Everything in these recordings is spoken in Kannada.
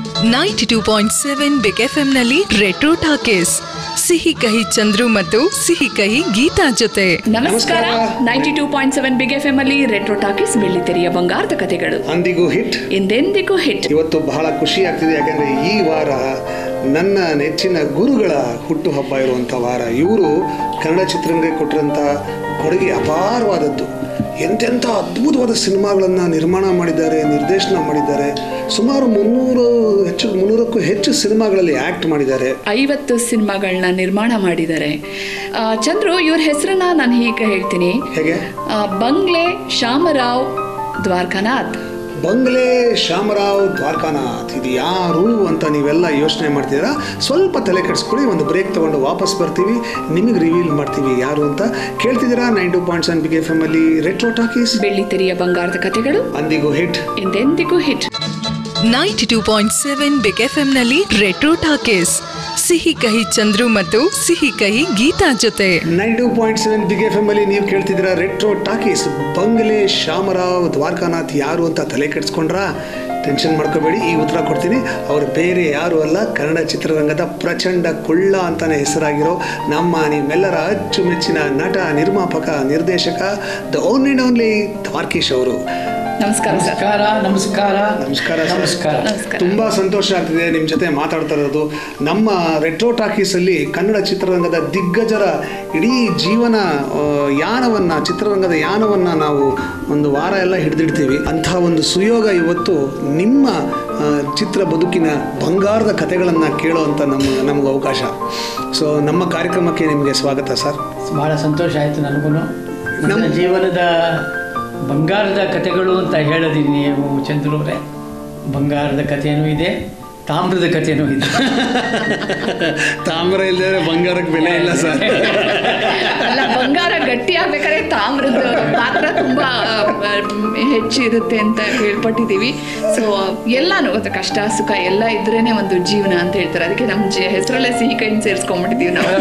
Ninety two point seven big F ನಲ್ಲಿ ರೆಟ್ರೋ ಟಾಕೀಸ್ ಸಿಹಿ ಕಹಿ ಚಂದ್ರು ಮತ್ತು ಸಿಹಿ ಕಹಿ ಗೀತಾ ಜೊತೆ ನಮಸ್ಕಾರ ninety two point seven big F M ಅಲ್ಲಿ ರೆಟ್ರೋ ಟಾಕೀಸ್ ಬೆಳ್ಳಿತೆರೆಯ ಬಂಗಾರದ ಕಥೆಗಳು ಅಂದಿಗೂ ಹಿಟ್ ಎಂದೆಂದಿಗೂ ಹಿಟ್ ಇವತ್ತು ಬಹಳ ಖುಷಿ ಆಗ್ತಿದೆ ಯಾಕಂದ್ರೆ ಈ ವಾರ ನನ್ನ ನೆಚ್ಚಿನ ಗುರುಗಳ ಹುಟ್ಟುಹಬ್ಬ ಇರುವಂಥ ವಾರ ಇವರು ಕನ್ನಡ ಚಿತ್ರರಂಗಕ್ಕೆ ಕೊಟ್ಟಿರೋಂಥ ಕೊಡುಗೆ ಅಪಾರವಾದದ್ದು ಎಂತೆಂಥ ಅದ್ಭುತವಾದ ಸಿನಿಮಾಗಳನ್ನು ನಿರ್ಮಾಣ ಮಾಡಿದ್ದಾರೆ ನಿರ್ದೇಶನ ಮಾಡಿದ್ದಾರೆ ಸುಮಾರು ಮುನ್ನೂರು ಹೆಚ್ಚು ಮುನ್ನೂರಕ್ಕೂ ಹೆಚ್ಚು ಸಿನಿಮಾಗಳಲ್ಲಿ ಆ್ಯಕ್ಟ್ ಮಾಡಿದ್ದಾರೆ ಐವತ್ತು ಸಿನಿಮಾಗಳನ್ನ ನಿರ್ಮಾಣ ಮಾಡಿದ್ದಾರೆ ಆ, ಚಂದ್ರು ಇವ್ರ ಹೆಸರನ್ನ ನಾನು ಹೀಗೆ ಹೇಳ್ತೀನಿ ಹೇಗೆ ಆ, ಬಂಗ್ಲೆ ಶಾಮರಾವ್ ದ್ವಾರಕಾನಾಥ್ ಬಂಗ್ಲೆ ಶಾಮರಾವ್ ದ್ವಾರಕಾನಾಥ್ ಇದು ಯಾರು ಅಂತ ನೀವೆಲ್ಲ ಯೋಚನೆ ಮಾಡ್ತಿದ್ದೀರಾ ಸ್ವಲ್ಪ ತಲೆ ಕೆಡಿಸ್ಕೊಳ್ಳಿ ಒಂದು ಬ್ರೇಕ್ ತಗೊಂಡು ವಾಪಸ್ ಬರ್ತೀವಿ ನಿಮಗೆ ರಿವೀಲ್ ಮಾಡ್ತೀವಿ ಯಾರು ಅಂತ ಕೇಳ್ತಿದ್ದೀರಾ nine two point seven big F M ಅಲ್ಲಿ ರೆಟ್ರೋ ಟಾಕೀಸ್ ಬೆಳ್ಳಿತೆರೆಯ ಬಂಗಾರದ ಕಥೆಗಳು ಅಂದಿಗೂ ಹಿಟ್ ಎಂದೆಂದಿಗೂ hit ninety two point seven big F ನಲ್ಲಿ ರೆಟ್ರೋ ಟಾಕೀಸ್ ಸಿಹಿ ಕಹಿ ಚಂದ್ರು ಮತ್ತು ಸಿಹಿ ಕಹಿ ಗೀತಾ ಜೊತೆ nine two point seven big F M ಅಲ್ಲಿ ನೀವು ಕೇಳ್ತಿದ್ದೀರಾ ರೆಟ್ರೋ ಟಾಕೀಸ್ ಬಂಗ್ಲೆ ಶಾಮರಾವ್ ದ್ವಾರಕಾನಾಥ್ ಯಾರು ಅಂತ ತಲೆ ಕೆಡಿಸ್ಕೊಂಡ್ರಾ ಟೆನ್ಷನ್ ಮಾಡ್ಕೋಬೇಡಿ ಈ ಉತ್ತರ ಕೊಡ್ತೀನಿ ಅವ್ರು ಬೇರೆ ಯಾರು ಅಲ್ಲ ಕನ್ನಡ ಚಿತ್ರರಂಗದ ಪ್ರಚಂಡ ಕುಳ್ಳ ಅಂತಾನೆ ಹೆಸರಾಗಿರೋ ನಮ್ಮ ನಿಮ್ಮೆಲ್ಲರ ಅಚ್ಚುಮೆಚ್ಚಿನ ನಟ ನಿರ್ಮಾಪಕ ನಿರ್ದೇಶಕ the one and only Dwarakish ಅವರು ನಮಸ್ಕಾರ ಸರ್ ನಮಸ್ಕಾರ ನಮಸ್ಕಾರ ನಮಸ್ಕಾರ ಸರ್. ನಮಸ್ಕಾರ ನಮಸ್ಕಾರ ತುಂಬಾ ಸಂತೋಷ ಆಗ್ತಿದೆ ನಿಮ್ಮ ಜೊತೆ ಮಾತಾಡ್ತಾ ಇರೋದು ನಮ್ಮ ರೆಟ್ರೋ ಟಾಕೀಸಲ್ಲಿ ಕನ್ನಡ ಚಿತ್ರರಂಗದ ದಿಗ್ಗಜರ ಇಡೀ ಜೀವನ ಆ, ಯಾನವನ್ನ ಚಿತ್ರರಂಗದ ಯಾನವನ್ನ ನಾವು ಒಂದು ವಾರ ಎಲ್ಲ ಹಿಡಿದಿಡ್ತೀವಿ ಅಂಥ ಒಂದು ಸುಯೋಗ ಇವತ್ತು ನಿಮ್ಮ ಆ, ಚಿತ್ರ ಬದುಕಿನ ಬಂಗಾರದ ಕಥೆಗಳನ್ನು ಕೇಳೋವಂಥ ನಮ್ಮ ನಮಗೆ ಅವಕಾಶ ಸೊ ನಮ್ಮ ಕಾರ್ಯಕ್ರಮಕ್ಕೆ ನಿಮಗೆ ಸ್ವಾಗತ ಸರ್ ಬಹಳ ಸಂತೋಷ ಆಯಿತು ನನಗೂ ನನ್ನ ನಮ್ಮ- ಜೀವನದ ಬಂಗಾರದ ಕಥೆಗಳು ಅಂತ ಹೇಳಿದೀನಿ ನೀವು ಚಂದ್ರವ್ರೆ ಬಂಗಾರದ ಕಥೆನೂ ಇದೆ ತಾಮ್ರದ ಕಥೆನೂ ಇದೆ ತಾಮ್ರ ಇಲ್ಲದೆ ಬಂಗಾರಕ್ಕೆ ಬೆಲೆ ಇಲ್ಲ ಸರ್ ಅಲ್ಲ ಬಂಗಾರ ಗಟ್ಟಿ ಆಗ್ಬೇಕಾದ್ರೆ ತಾಮ್ರದ ಪಾತ್ರ ತುಂಬಾ ಆ, ಹೆಚ್ಚಿರುತ್ತೆ ಅಂತ ಕೇಳ್ಪಟ್ಟಿದ್ದೀವಿ ಸೊ ಎಲ್ಲಾನು ಗೊತ್ತಾ ಕಷ್ಟ ಸುಖ ಎಲ್ಲ ಇದ್ರೇನೆ ಒಂದು ಜೀವನ ಅಂತ ಹೇಳ್ತಾರೆ ಅದಕ್ಕೆ ನಮ್ಮ ಜಿ ಹೆಸರಲ್ಲೇ ಸಿಹಿ ಕೈನ ಸೇರಿಸ್ಕೊಂಡ್ಬಿಟ್ಟಿದ್ದೀವಿ ನಾವು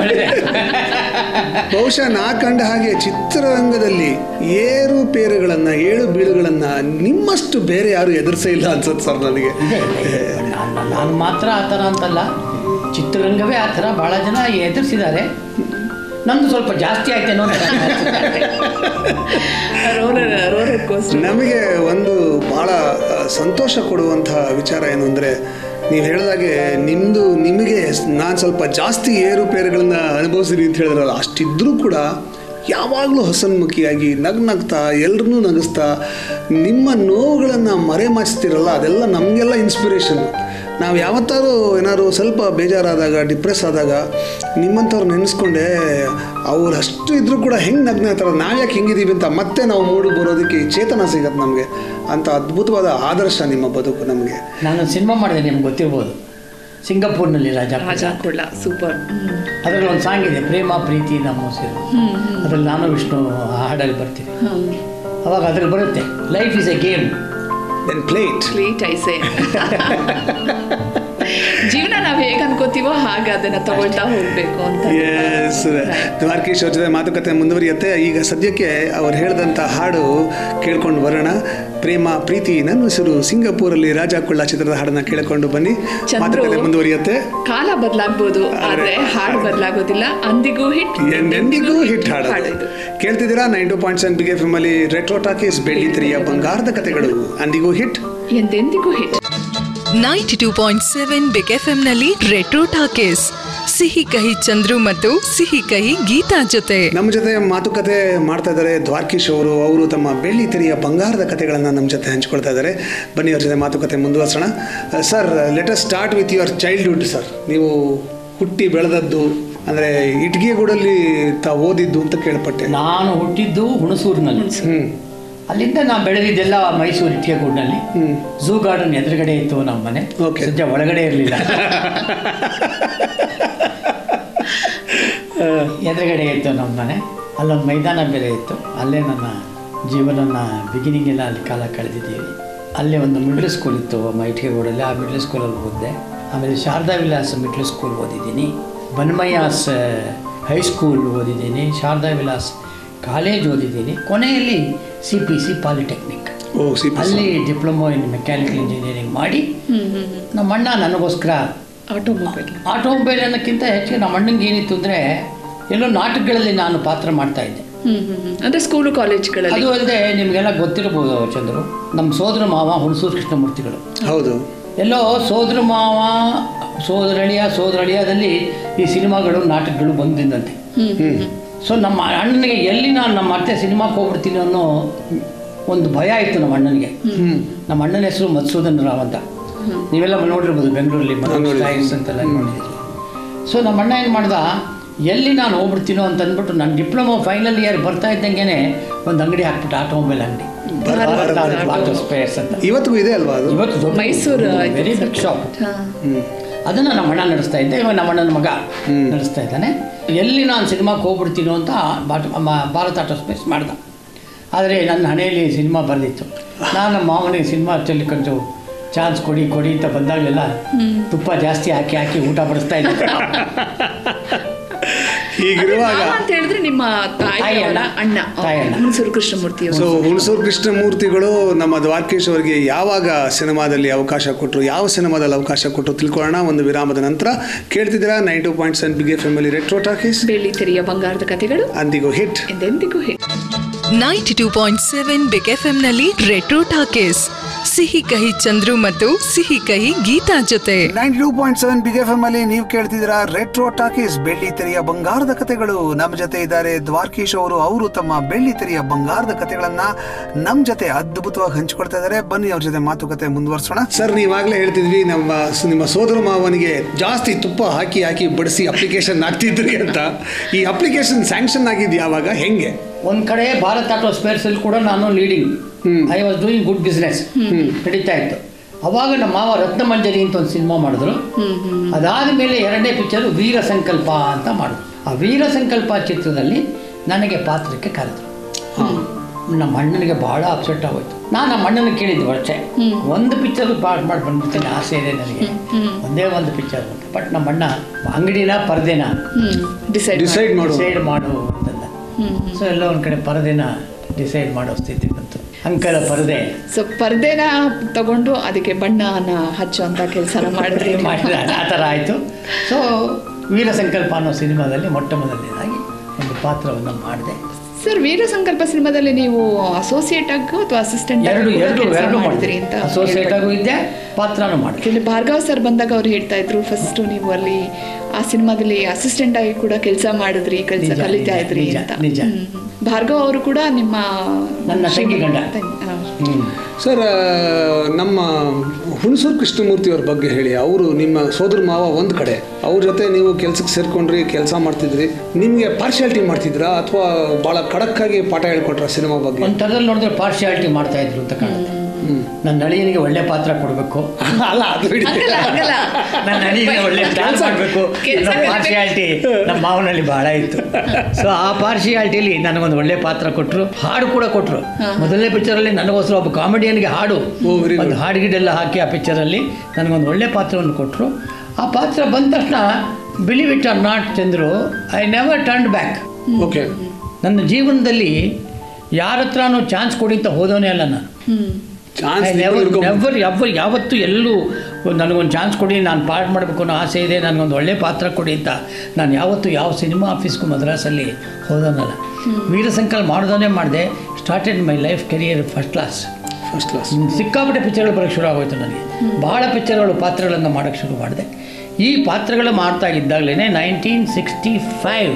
ಬಹುಶಃ ನಾ ಕಂಡ ಹಾಗೆ ಚಿತ್ರರಂಗದಲ್ಲಿ ಏರುಪೇರುಗಳನ್ನ ಏಳು ಬೀಳುಗಳನ್ನ ನಿಮ್ಮಷ್ಟು ಬೇರೆ ಯಾರು ಎದುರಿಸೇ ಇಲ್ಲ ಅನ್ಸುತ್ತೆ ಸರ್ ನನಗೆ ಇದೆ ಇದೆ. ನಾನು ನಾನು ಮಾತ್ರ ಆ ಥರ ಅಂತಲ್ಲ ಚಿತ್ರರಂಗವೇ ಆ ಥರ ಭಾಳ ಜನ ಎದುರಿಸಿದ್ದಾರೆ ನಂದು ಸ್ವಲ್ಪ ಜಾಸ್ತಿ ಆಯ್ತೇನೋ ಅಂತ ಅನ್ಸುತ್ತೆ. ರೋಲರ್ ರೋಲರ್ ಕೋಸ್ಟರ್ ನಮಗೆ ಒಂದು ಬಹಳ ಆ, ಸಂತೋಷ ಕೊಡುವಂತಹ ವಿಚಾರ ಏನು ಅಂದರೆ ನೀವು ಹೇಳಿದಾಗೆ ನಿಮ್ಮದು ನಿಮಗೆ ನಾನು ಸ್ವಲ್ಪ ಜಾಸ್ತಿ ಏರುಪೇರುಗಳನ್ನ ಅನುಭವಿಸಿರಿ ಅಂತ ಹೇಳಿದ್ರಲ್ಲ ಅಷ್ಟಿದ್ರೂ ಕೂಡ ಯಾವಾಗಲೂ ಹಸನ್ಮುಖಿಯಾಗಿ ನಗ್ ನಗ್ತಾ ಎಲ್ಲರನ್ನೂ ನಗಿಸ್ತಾ ನಿಮ್ಮ ನೋವುಗಳನ್ನು ಮರೆಮಾಚ್ತಿರಲ್ಲ ಅದೆಲ್ಲ ನಮಗೆಲ್ಲ ಇನ್ಸ್ಪಿರೇಷನ್ ನಾವು ಯಾವತ್ತಾದ್ರೂ ಏನಾದ್ರು ಸ್ವಲ್ಪ ಬೇಜಾರಾದಾಗ ಡಿಪ್ರೆಸ್ ಆದಾಗ ನಿಮ್ಮಂಥವ್ರು ನೆನೆಸ್ಕೊಂಡೆ ಅವ್ರು ಅಷ್ಟು ಇದ್ರೂ ಕೂಡ ಹೆಂಗೆ ನಗ್ನಾಗ್ತಾರೆ ನಾವು ಯಾಕೆ ಹಿಂಗಿದ್ದೀವಿ ಅಂತ ಮತ್ತೆ ನಾವು ಮೂಡು ಬರೋದಕ್ಕೆ ಚೇತನ ಸಿಗತ್ತೆ ನಮಗೆ ಅಂತ ಅದ್ಭುತವಾದ ಆದರ್ಶ ನಿಮ್ಮ ಬದುಕು ನಮಗೆ ನಾನು ಸಿನಿಮಾ ಮಾಡಿದೆ ನಿಮ್ಗೆ ಗೊತ್ತಿರ್ಬೋದು ಸಿಂಗಾಪುರ್ನಲ್ಲಿ ರಾಜ ರಾಜ ಕುಳ್ಳ ಸೂಪರ್ ಅದರಲ್ಲಿ ಒಂದು ಸಾಂಗ್ ಇದೆ ಪ್ರೇಮ ಪ್ರೀತಿ ನಮ್ಮ ಉಸಿರು ಅದ್ರಲ್ಲಿ ನಾನು ವಿಷ್ಣು ಆ ಹಾಡಲ್ಲಿ ಬರ್ತೀನಿ ಅವಾಗ ಅದ್ರಲ್ಲಿ ಬರುತ್ತೆ life is a game then plate sweet ಐಸೆ ಜೀವನ ನಾವು ಹೇಗೆ ಅನ್ಕೋತೀವೋ ಹಾಗೆ ಅದನ್ನ ತಗೊಳ್ತಾ ಹೋಗ್ಬೇಕು ಅಂತ ಎಸ್ ದ್ವಾರಕೀಶ್ ಅವ್ರ ಜೊತೆ ಮಾತುಕತೆ ಮುಂದುವರಿಯುತ್ತೆ ಈಗ ಸದ್ಯಕ್ಕೆ ಅವ್ರು ಹೇಳಿದಂಥ ಹಾಡು ಕೇಳ್ಕೊಂಡು ಬರೋಣ ಪ್ರೇಮ ಪ್ರೀತಿ ನನ್ನ ಹೆಸರು ಸಿಂಗಾಪುರಲ್ಲಿ ರಾಜ ಕುಳ್ಳ ಚಿತ್ರದ ಹಾಡನ್ನ ಕೇಳಿಕೊಂಡು ಬನ್ನಿ ಚಂದ್ರು ಮಾತುಕತೆ ಮುಂದುವರಿಯುತ್ತೆ ಕಾಲ ಬದಲಾಗ್ಬೋದು ಆದ್ರೆ ಹಾಡು ಬದಲಾಗೋದಿಲ್ಲ ಅಂದಿಗೂ ಹಿಟ್ ಎಂದೆಂದಿಗೂ ಹಿಟ್ ಹಾಡು ಹಾಡಿದ್ದು. ಕೇಳ್ತಿದ್ದೀರಾ nine two point seven big F ಅಲ್ಲಿ ರೆಟ್ರೋ ಟಾಕೀಸ್ ಬೆಳ್ಳಿ ತೆರೆಯ ಬಂಗಾರದ ಕಥೆಗಳು ಅಂದಿಗೂ ಹಿಟ್ ಎಂದೆಂದಿಗೂ hit ninety two point seven big F ನಲ್ಲಿ ರೆಟ್ರೋ ಟಾಕೀಸ್ ಸಿಹಿ ಕಹಿ ಚಂದ್ರು ಮತ್ತು ಸಿಹಿ ಕಹಿ ಗೀತಾ ಜೊತೆ ನಮ್ಮ ಜೊತೆ ಮಾತುಕತೆ ಮಾಡ್ತಾ ಇದ್ದಾರೆ ದ್ವಾರಕೀಶ್ ಅವರು ಅವರು ತಮ್ಮ ಬೆಳ್ಳಿ ತೆರೆಯ ಬಂಗಾರದ ಕಥೆಗಳನ್ನು ನಮ್ಮ ಜೊತೆ ಹಂಚ್ಕೊಳ್ತಾ ಇದ್ದಾರೆ ಬನ್ನಿ ಅವ್ರ ಜೊತೆ ಮಾತುಕತೆ ಮುಂದುವರ್ಸೋಣ sir let us start with your childhood sir ನೀವು ಹುಟ್ಟಿ ಬೆಳೆದದ್ದು ಅಂದರೆ ಇಟ್ಗೆಗೂಡಲ್ಲಿ ತಾವು ಓದಿದ್ದು ಅಂತ ಕೇಳ್ಪಟ್ಟೆ ನಾನು ಹುಟ್ಟಿದ್ದು ಹುಣಸೂರಿನಲ್ಲಿ ಹ್ಮ್ ಅಲ್ಲಿಂದ ನಾನು ಬೆಳೆದಿದ್ದೆಲ್ಲ ಮೈಸೂರು ಇಟ್ಟಿಗೆಗೂಡಿನಲ್ಲಿ ಹ್ಮ್ ಝೂ ಗಾರ್ಡನ್ ಎದುರುಗಡೆ ಇತ್ತು ನಮ್ಮ ಮನೆ Okay. ಸದ್ಯ ಒಳಗಡೆ ಇರಲಿಲ್ಲ ಎದುರುಗಡೆ ಇತ್ತು ನಮ್ಮ ಮನೆ ಅಲ್ಲೊಂದು ಮೈದಾನ ಬೇರೆ ಇತ್ತು ಅಲ್ಲೇ ನನ್ನ ಜೀವನನ ಬಿಗಿನಿಂಗ್ ಎಲ್ಲ ಅಲ್ಲಿ ಕಾಲ ಕಳೆದಿದ್ದೀವಿ ಅಲ್ಲೇ ಒಂದು ಮಿಡ್ಲ್ ಸ್ಕೂಲ್ ಇತ್ತು ಮೈಟಿಗೆಗೂಡಲ್ಲಿ ಆ ಮಿಡ್ಲ್ ಸ್ಕೂಲಲ್ಲಿ ಓದಿದೆ ಆಮೇಲೆ ಶಾರದಾ ವಿಲಾಸ್ ಮಿಡ್ಲ್ ಸ್ಕೂಲ್ ಓದಿದ್ದೀನಿ ಬನ್ಮಯ್ಯಾಸ್ ಹೈಸ್ಕೂಲ್ ಓದಿದ್ದೀನಿ ಶಾರದಾ ವಿಲಾಸ್ ಕಾಲೇಜ್ ಓದಿದ್ದೀನಿ ಕೊನೆಯಲ್ಲಿ C P C polytechnic O C P ಅಲ್ಲಿ ಡಿಪ್ಲೊಮೊ ಇನ್ ಮೆಕ್ಯಾನಿಕಲ್ ಇಂಜಿನಿಯರಿಂಗ್ ಮಾಡಿ ಹ್ಮ್ ಹ್ಮ್ ಹ್ಮ್ ನಮ್ಮ ಅಣ್ಣ ನನಗೋಸ್ಕರ ಆಟೋಮೊಬೈಲ್ ಆಟೋಮೊಬೈಲ್ ಅನ್ನೋಕ್ಕಿಂತ ಹೆಚ್ಚಿಗೆ ನಮ್ಮ ಅಣ್ಣಂಗೆ ಏನಿತ್ತು ಅಂದರೆ ಎಲ್ಲೋ ನಾಟಕಗಳಲ್ಲಿ ನಾನು ಪಾತ್ರ ಮಾಡ್ತಾ ಇದ್ದೆ ಹ್ಮ್ ಹ್ಮ್ ಹ್ಮ್ ಅಂದ್ರೆ ಸ್ಕೂಲು ಕಾಲೇಜ್ಗಳಲ್ಲಿ ಅದು ಅಲ್ಲದೆ ನಿಮಗೆಲ್ಲ ಗೊತ್ತಿರ್ಬೋದು ಚಂದ್ರು ನಮ್ಮ ಸೋದರ ಮಾವ ಹುಣಸೂರು ಕೃಷ್ಣಮೂರ್ತಿಗಳು ಹೌದು ಎಲ್ಲೋ ಸೋದರ ಮಾವ ಸೋದರಳಿಯ ಸೋದರಳಿಯದಲ್ಲಿ ಈ ಸಿನಿಮಾಗಳು ನಾಟಕಗಳು ಬಂದಿದ್ದಂತೆ ಹ್ಮ್ ಹ್ಮ್ ಹ್ಮ್ ಸೊ ನಮ್ಮ ಅಣ್ಣನಿಗೆ ಎಲ್ಲಿ ನಾನು ನಮ್ಮ ಅತ್ತೆ ಸಿನಿಮಾಕ್ಕೆ ಹೋಗ್ಬಿಡ್ತೀನಿ ಅನ್ನೋ ಒಂದು ಭಯ ಇತ್ತು ನಮ್ಮ ಅಣ್ಣನಿಗೆ ನಮ್ಮ ಅಣ್ಣನ ಹೆಸರು ಮಧುಸೂದನ್ ರಾವ್ ಅಂತ ನೀವೆಲ್ಲ ನೋಡಿರ್ಬೋದು ಬೆಂಗಳೂರಲ್ಲಿ ನೋಡಿದ್ದೀನಿ. ಸ್ಟೈಲ್ಸ್ ಅಂತೆಲ್ಲ ನೋಡಿದ್ದೀರಿ ಸೊ ನಮ್ಮ ಅಣ್ಣ ಏನು ಮಾಡ್ದ ಎಲ್ಲಿ ನಾನು ಹೋಗ್ಬಿಡ್ತೀನೋ ಅಂತ ಅಂದ್ಬಿಟ್ಟು ನಾನು ಡಿಪ್ಲೊಮಾ ಫೈನಲ್ ಇಯರ್ ಬರ್ತಾ ಇದ್ದಂಗೆ ಒಂದು ಅಂಗಡಿ ಹಾಕ್ಬಿಟ್ಟು ಆಟೋಮೊಬೈಲ್ ಅಂಗಡಿ ಆಟೋ ಸ್ಪೇರ್ಸ್ ಅಂತ ಇವತ್ತಿಗೂ ಇದೆ ಅಲ್ವಾ ಅದು ಇವತ್ತು ದೊಡ್ಡ ಮೈಸೂರು ವೆರಿ ಬಿಗ್ ಶಾಪ್ ಹಾ. ಹ್ಮ್. ಅದನ್ನು ನಮ್ಮ ಅಣ್ಣ ನಡೆಸ್ತಾ ಇದ್ದೆ ಇವಾಗ ನಮ್ಮ ಅಣ್ಣನ ಮಗ ನಡೆಸ್ತಾ ಇದ್ದಾನೆ ಎಲ್ಲಿ ನಾನು ಸಿನಿಮಾಕ್ಕೆ ಹೋಗ್ಬಿಡ್ತೀನೋ ಅಂತ ಬಾಟ ಮ- ಭಾರತ್ ಆಟೋ ಸ್ಪೇಸ್ ಮಾಡ್ದ ಆದರೆ ನನ್ನ ಹಣೆಯಲ್ಲಿ ಸಿನಿಮಾ ಬರೆದಿತ್ತು ನಾನು ನಮ್ಮ ಮಾವನಿಗೆ ಸಿನಿಮಾ ಚೆಲ್ಲಿ ಕೊಂಚು ಚಾನ್ಸ್ ಕೊಡಿ ಕೊಡಿ ಅಂತ ಬಂದಾಗಲೆಲ್ಲ ತುಪ್ಪ ಜಾಸ್ತಿ ಹಾಕಿ ಹಾಕಿ ಊಟ ಬಡಿಸ್ತಾ ಇದ್ದೆ ಹೀಗಿರುವಾಗ ಮಾವ ಅಂತ ಹೇಳಿದ್ರೆ ನಿಮ್ಮ ತಾಯಿ ತಾಯಿ ಅವರ ಅಣ್ಣ. ಅಣ್ಣ ತಾಯಿ ಅಣ್ಣ. ಹುಣಸೂರು ಕೃಷ್ಣಮೂರ್ತಿ ಅವರು ಸೊ ಹುಣಸೂರು ಕೃಷ್ಣಮೂರ್ತಿಗಳು ನಮ್ಮ ದ್ವಾರಕೇಶ್ ಅವರಿಗೆ ಯಾವಾಗ ಸಿನಿಮಾದಲ್ಲಿ ಅವಕಾಶ ಕೊಟ್ಟರು ಯಾವ ಸಿನಿಮಾದಲ್ಲಿ ಅವಕಾಶ ಕೊಟ್ಟರು ತಿಳ್ಕೊಳ್ಳೋಣ ಒಂದು ವಿರಾಮದ ನಂತರ ಕೇಳ್ತಿದ್ದೀರಾ nine two point seven big ಫ್ಯಾಮಿಲಿ ರೆಟ್ರೋ ಟಾಕೀಸ್ ಬೆಳ್ಳಿ ತೆರೆಯ ಬಂಗಾರದ ಕಥೆಗಳು ಅಂದಿಗೂ ಹಿಟ್ ಎಂದೆಂದಿಗೂ hit ninety two point seven big F ಎಂನಲ್ಲಿ ರೆಟ್ರೋ ಟಾಕೀಸ್ ಸಿಹಿ ಕಹಿ ಚಂದ್ರು ಮತ್ತು ಸಿಹಿ ಕಹಿ ಗೀತಾ ಜೊತೆ ninety two point seven big F M ಅಲ್ಲಿ ನೀವು ಕೇಳ್ತಿದ್ದೀರಾ ರೆಟ್ರೋ ಟಾಕೀಸ್ ಬೆಳ್ಳಿ ತೆರೆಯ ಬಂಗಾರದ ಕಥೆಗಳು ನಮ್ಮ ಜೊತೆ ಇದ್ದಾರೆ ದ್ವಾರಕೀಶ್ ಅವರು ಅವರು ತಮ್ಮ ಬೆಳ್ಳಿ ತೆರೆಯ ಬಂಗಾರದ ಕಥೆಗಳನ್ನ ನಮ್ಮ ಜೊತೆ ಅದ್ಭುತವಾಗಿ ಹಂಚಿಕೊಡ್ತಾ ಇದ್ದಾರೆ ಬನ್ನಿ ಅವ್ರ ಜೊತೆ ಮಾತುಕತೆ ಮುಂದುವರ್ಸೋಣ ಸರ್ ನೀವಾಗಲೇ ಹೇಳ್ತಿದ್ವಿ ನಮ್ಮ ಸ- ನಿಮ್ಮ ಸೋದರ ಮಾವನಿಗೆ ಜಾಸ್ತಿ ತುಪ್ಪ ಹಾಕಿ ಹಾಕಿ ಬಡಿಸಿ ಅಪ್ಲಿಕೇಶನ್ ಆಗ್ತಿದ್ರಿ ಅಂತ ಈ ಅಪ್ಲಿಕೇಶನ್ ಸ್ಯಾಂಕ್ಷನ್ ಆಗಿದ್ದು ಯಾವಾಗ ಹೆಂಗೆ ಒಂದು ಕಡೆ ಭಾರತ್ ಆಟೋ ಸ್ಪೇರ್ಸಲ್ಲಿ ಕೂಡ ನಾನು leading I was doing good business ನಡೀತಾ ಇತ್ತು ಅವಾಗ ನಮ್ಮ ಮಾವ ರತ್ನಮಂಜರಿ ಅಂತ ಒಂದು ಸಿನಿಮಾ ಮಾಡಿದ್ರು ಅದಾದ ಮೇಲೆ ಎರಡನೇ ಪಿಕ್ಚರು ವೀರ ಸಂಕಲ್ಪ ಅಂತ ಮಾಡಿದ್ರು ಆ ವೀರ ಸಂಕಲ್ಪ ಚಿತ್ರದಲ್ಲಿ ನನಗೆ ಪಾತ್ರಕ್ಕೆ ಕರೆದ್ರು ನಮ್ಮ ಅಣ್ಣನಿಗೆ ಬಹಳ ಅಪ್ಸೆಟ್ ಆಗೋಯ್ತು ನಾನು ನಮ್ಮ ಅಣ್ಣನ ಕೇಳಿದ್ದೆ ವರ್ಷೆ ಒಂದು ಪಿಕ್ಚರ್ ಪಾರ್ಟ್ ಮಾಡಿ ಬಂದ್ಬಿಡ್ತೀನಿ ಆಸೆ ಇದೆ ನನಗೆ ಒಂದೇ ಒಂದು ಪಿಕ್ಚರ್ ಅಂತ ಬಟ್ ನಮ್ಮ ಅಣ್ಣ ಅಂಗಡಿನ ಪರದೆನ ಹ್ಮ್ ಡಿಸೈಡ್ ಡಿಸೈಡ್ ಮಾಡು ಡಿಸೈಡ್ ಮಾಡು ಅಂತಂದ ಸೊ ಎಲ್ಲ ಒಂದು ಕಡೆ ಪರದೆನ ಡಿಸೈಡ್ ಮಾಡೋ ಸ್ಥಿತಿ ಬಂತು ಅಂಕಲ ಪರದೆ ಸೊ ಪರ್ದೆನ ತಗೊಂಡು ಅದಕ್ಕೆ ಬಣ್ಣನ ಹಚ್ಚುವಂತ ಕೆಲಸನ ಮಾಡಿದ್ರಿ ಮಾಡಿದ್ರೆ ಆ ಥರ ಆಯಿತು ಸೊ ವೀರ ಸಂಕಲ್ಪ ಅನ್ನೋ ಸಿನಿಮಾದಲ್ಲಿ ಮೊಟ್ಟ ಮೊದಲನೇದಾಗಿ ಒಂದು ಪಾತ್ರವನ್ನು ಮಾಡಿದೆ ಸರ್ ವೀರ ಸಂಕಲ್ಪ ಸಿನಿಮಾದಲ್ಲಿ ನೀವು ಅಸೋಸಿಯೇಟ್ ಆಗಿ ಅಥವಾ ಅಸಿಸ್ಟೆಂಟ್ ಎರಡು ಎರಡು ಎರಡು ಮಾಡಿದ್ರಿ ಮಾಡಿದ್ರಿ ಅಂತ ಅಸೋಸಿಯೇಟ್ ಆಗೂ ಇದ್ದೆ ಪಾತ್ರನೂ ಮಾಡಿದೆ ಇಲ್ಲಿ ಭಾರ್ಗವ್ ಸರ್ ಬಂದಾಗ ಅವ್ರು ಹೇಳ್ತಾ ಇದ್ರು ಫಸ್ಟ್ ನೀವು ಅಲ್ಲಿ ಆ ಸಿನಿಮಾದಲ್ಲಿ ಅಸಿಸ್ಟೆಂಟ್ ಆಗಿ ಕೂಡ ಕೆಲಸ ಮಾಡಿದ್ರಿ ಕೆಲಸ ನಿಜ, ಕಲಿತಾ ನಿಜ, ಇದ್ರಿ ನಿಜ, ಅಂತ ನಿಜ. ಹ್ಮ್, ಹ್ಮ್. ಭಾರ್ಗವ್ ಅವರು ಕೂಡ ನಿಮ್ಮ ನನ್ನ ತಂಗಿ ಗಂಡ. ತಂಗಿ- ಹಾ. ಹ್ಞೂ ಸರ್ ಆ, ನಮ್ಮ ಹುಣಸೂರು ಕೃಷ್ಣಮೂರ್ತಿ ಅವ್ರ ಬಗ್ಗೆ ಹೇಳಿ ಅವರು ನಿಮ್ಮ ಸೋದರ ಮಾವ ಒಂದು ಕಡೆ ಅವ್ರ ಜೊತೆ ನೀವು ಕೆಲ್ಸಕ್ಕೆ ಸೇರ್ಕೊಂಡ್ರಿ ಕೆಲಸ ಮಾಡ್ತಿದ್ರಿ ನಿಮಗೆ ಪಾರ್ಶಿಯಾಲಿಟಿ ಮಾಡ್ತಿದ್ರಾ ಅಥವಾ ಭಾಳ ಖಡಕ್ಕಾಗಿ ಪಾಠ ಹೇಳ್ಕೊಟ್ರ ಸಿನಿಮಾ ಬಗ್ಗೆ ಒಂದು ಥರದಲ್ಲಿ ನೋಡಿದ್ರೆ ಪಾರ್ಶಿಯಾಲಿಟಿ ಮಾಡ್ತಾ ಇದ್ರು ಅಂತ ಕಾಣುತ್ತೆ ನನ್ನ ಅಳಿಯನಿಗೆ ಒಳ್ಳೆ ಪಾತ್ರ ಕೊಡಬೇಕು ಅಲ್ಲ ಅದು ಬಿಡಿ ಹಂಗಲ್ಲ, ಹಂಗಲ್ಲ. ನನ್ನ ಅಳಿಯನಿಗೆ ಒಳ್ಳೆ ಡ್ಯಾನ್ಸ್ ಮಾಡಬೇಕು ಕೆಲ್ಸ ಕಲಿಬೇಕು. ಪಾರ್ಶಿಯಾಲಿಟಿ ನಮ್ಮ ಮಾವನಲ್ಲಿ ಬಹಳ ಇತ್ತು ಸೊ ಆ ಪಾರ್ಶಿಯಾಲಿಟಿಲಿ ನನಗೊಂದು ಒಳ್ಳೆ ಪಾತ್ರ ಕೊಟ್ಟರು ಹಾಡು ಕೂಡ ಕೊಟ್ಟರು ಮೊದಲನೇ ಪಿಕ್ಚರಲ್ಲಿ ನನಗೋಸ್ಕರ ಒಬ್ಬ ಕಾಮಿಡಿಯನ್ಗೆ ಹಾಡು ಓ, very good. ಒಂದು ಹಾಡು ಗಿಡೆಲ್ಲ ಹಾಕಿ ಆ ಪಿಕ್ಚರಲ್ಲಿ ನನಗೊಂದು ಒಳ್ಳೆ ಪಾತ್ರವನ್ನು ಕೊಟ್ಟರು ಆ ಪಾತ್ರ ಬಂದ ತಕ್ಷಣ believe it or not Chandru I never turn back okay ನನ್ನ ಜೀವನದಲ್ಲಿ ಯಾರ ಹತ್ರನೂ ಚಾನ್ಸ್ ಕೊಡಿ ಅಂತ ಹೋದವನೇ ಅಲ್ಲ ನಾನು ಹ್ಮ್ ಚಾನ್ಸ್ ನೆವರ್ ಯಾವ ಯಾವತ್ತೂ ಎಲ್ಲೂ ನನಗೊಂದು ಚಾನ್ಸ್ ಕೊಡಿ ನಾನು ಪಾರ್ಟ್ ಮಾಡಬೇಕು ಅನ್ನೋ ಆಸೆ ಇದೆ ನನಗೊಂದು ಒಳ್ಳೆ ಪಾತ್ರ ಕೊಡಿ ಅಂತ ನಾನು ಯಾವತ್ತೂ ಯಾವ ಸಿನಿಮಾ ಆಫೀಸ್ಗೂ ಮದ್ರಾಸಲ್ಲಿ ಹೋದನಲ್ಲ ವೀರ ಸಂಕಲ್ಪ ಮಾಡೋದನ್ನೇ ಮಾಡಿದೆ started my life career first class first class ಸಿಕ್ಕಾಪಟ್ಟೆ ಪಿಕ್ಚರ್ಗಳು ಬರೋಕ್ಕೆ ಶುರು ಆಗೋಯ್ತು ನನಗೆ ಭಾಳ ಪಿಕ್ಚರ್ಗಳು ಪಾತ್ರಗಳನ್ನು ಮಾಡೋಕ್ಕೆ ಶುರು ಮಾಡಿದೆ ಈ ಪಾತ್ರಗಳು ಮಾಡ್ತಾ ಇದ್ದಾಗಲೇ nineteen sixty five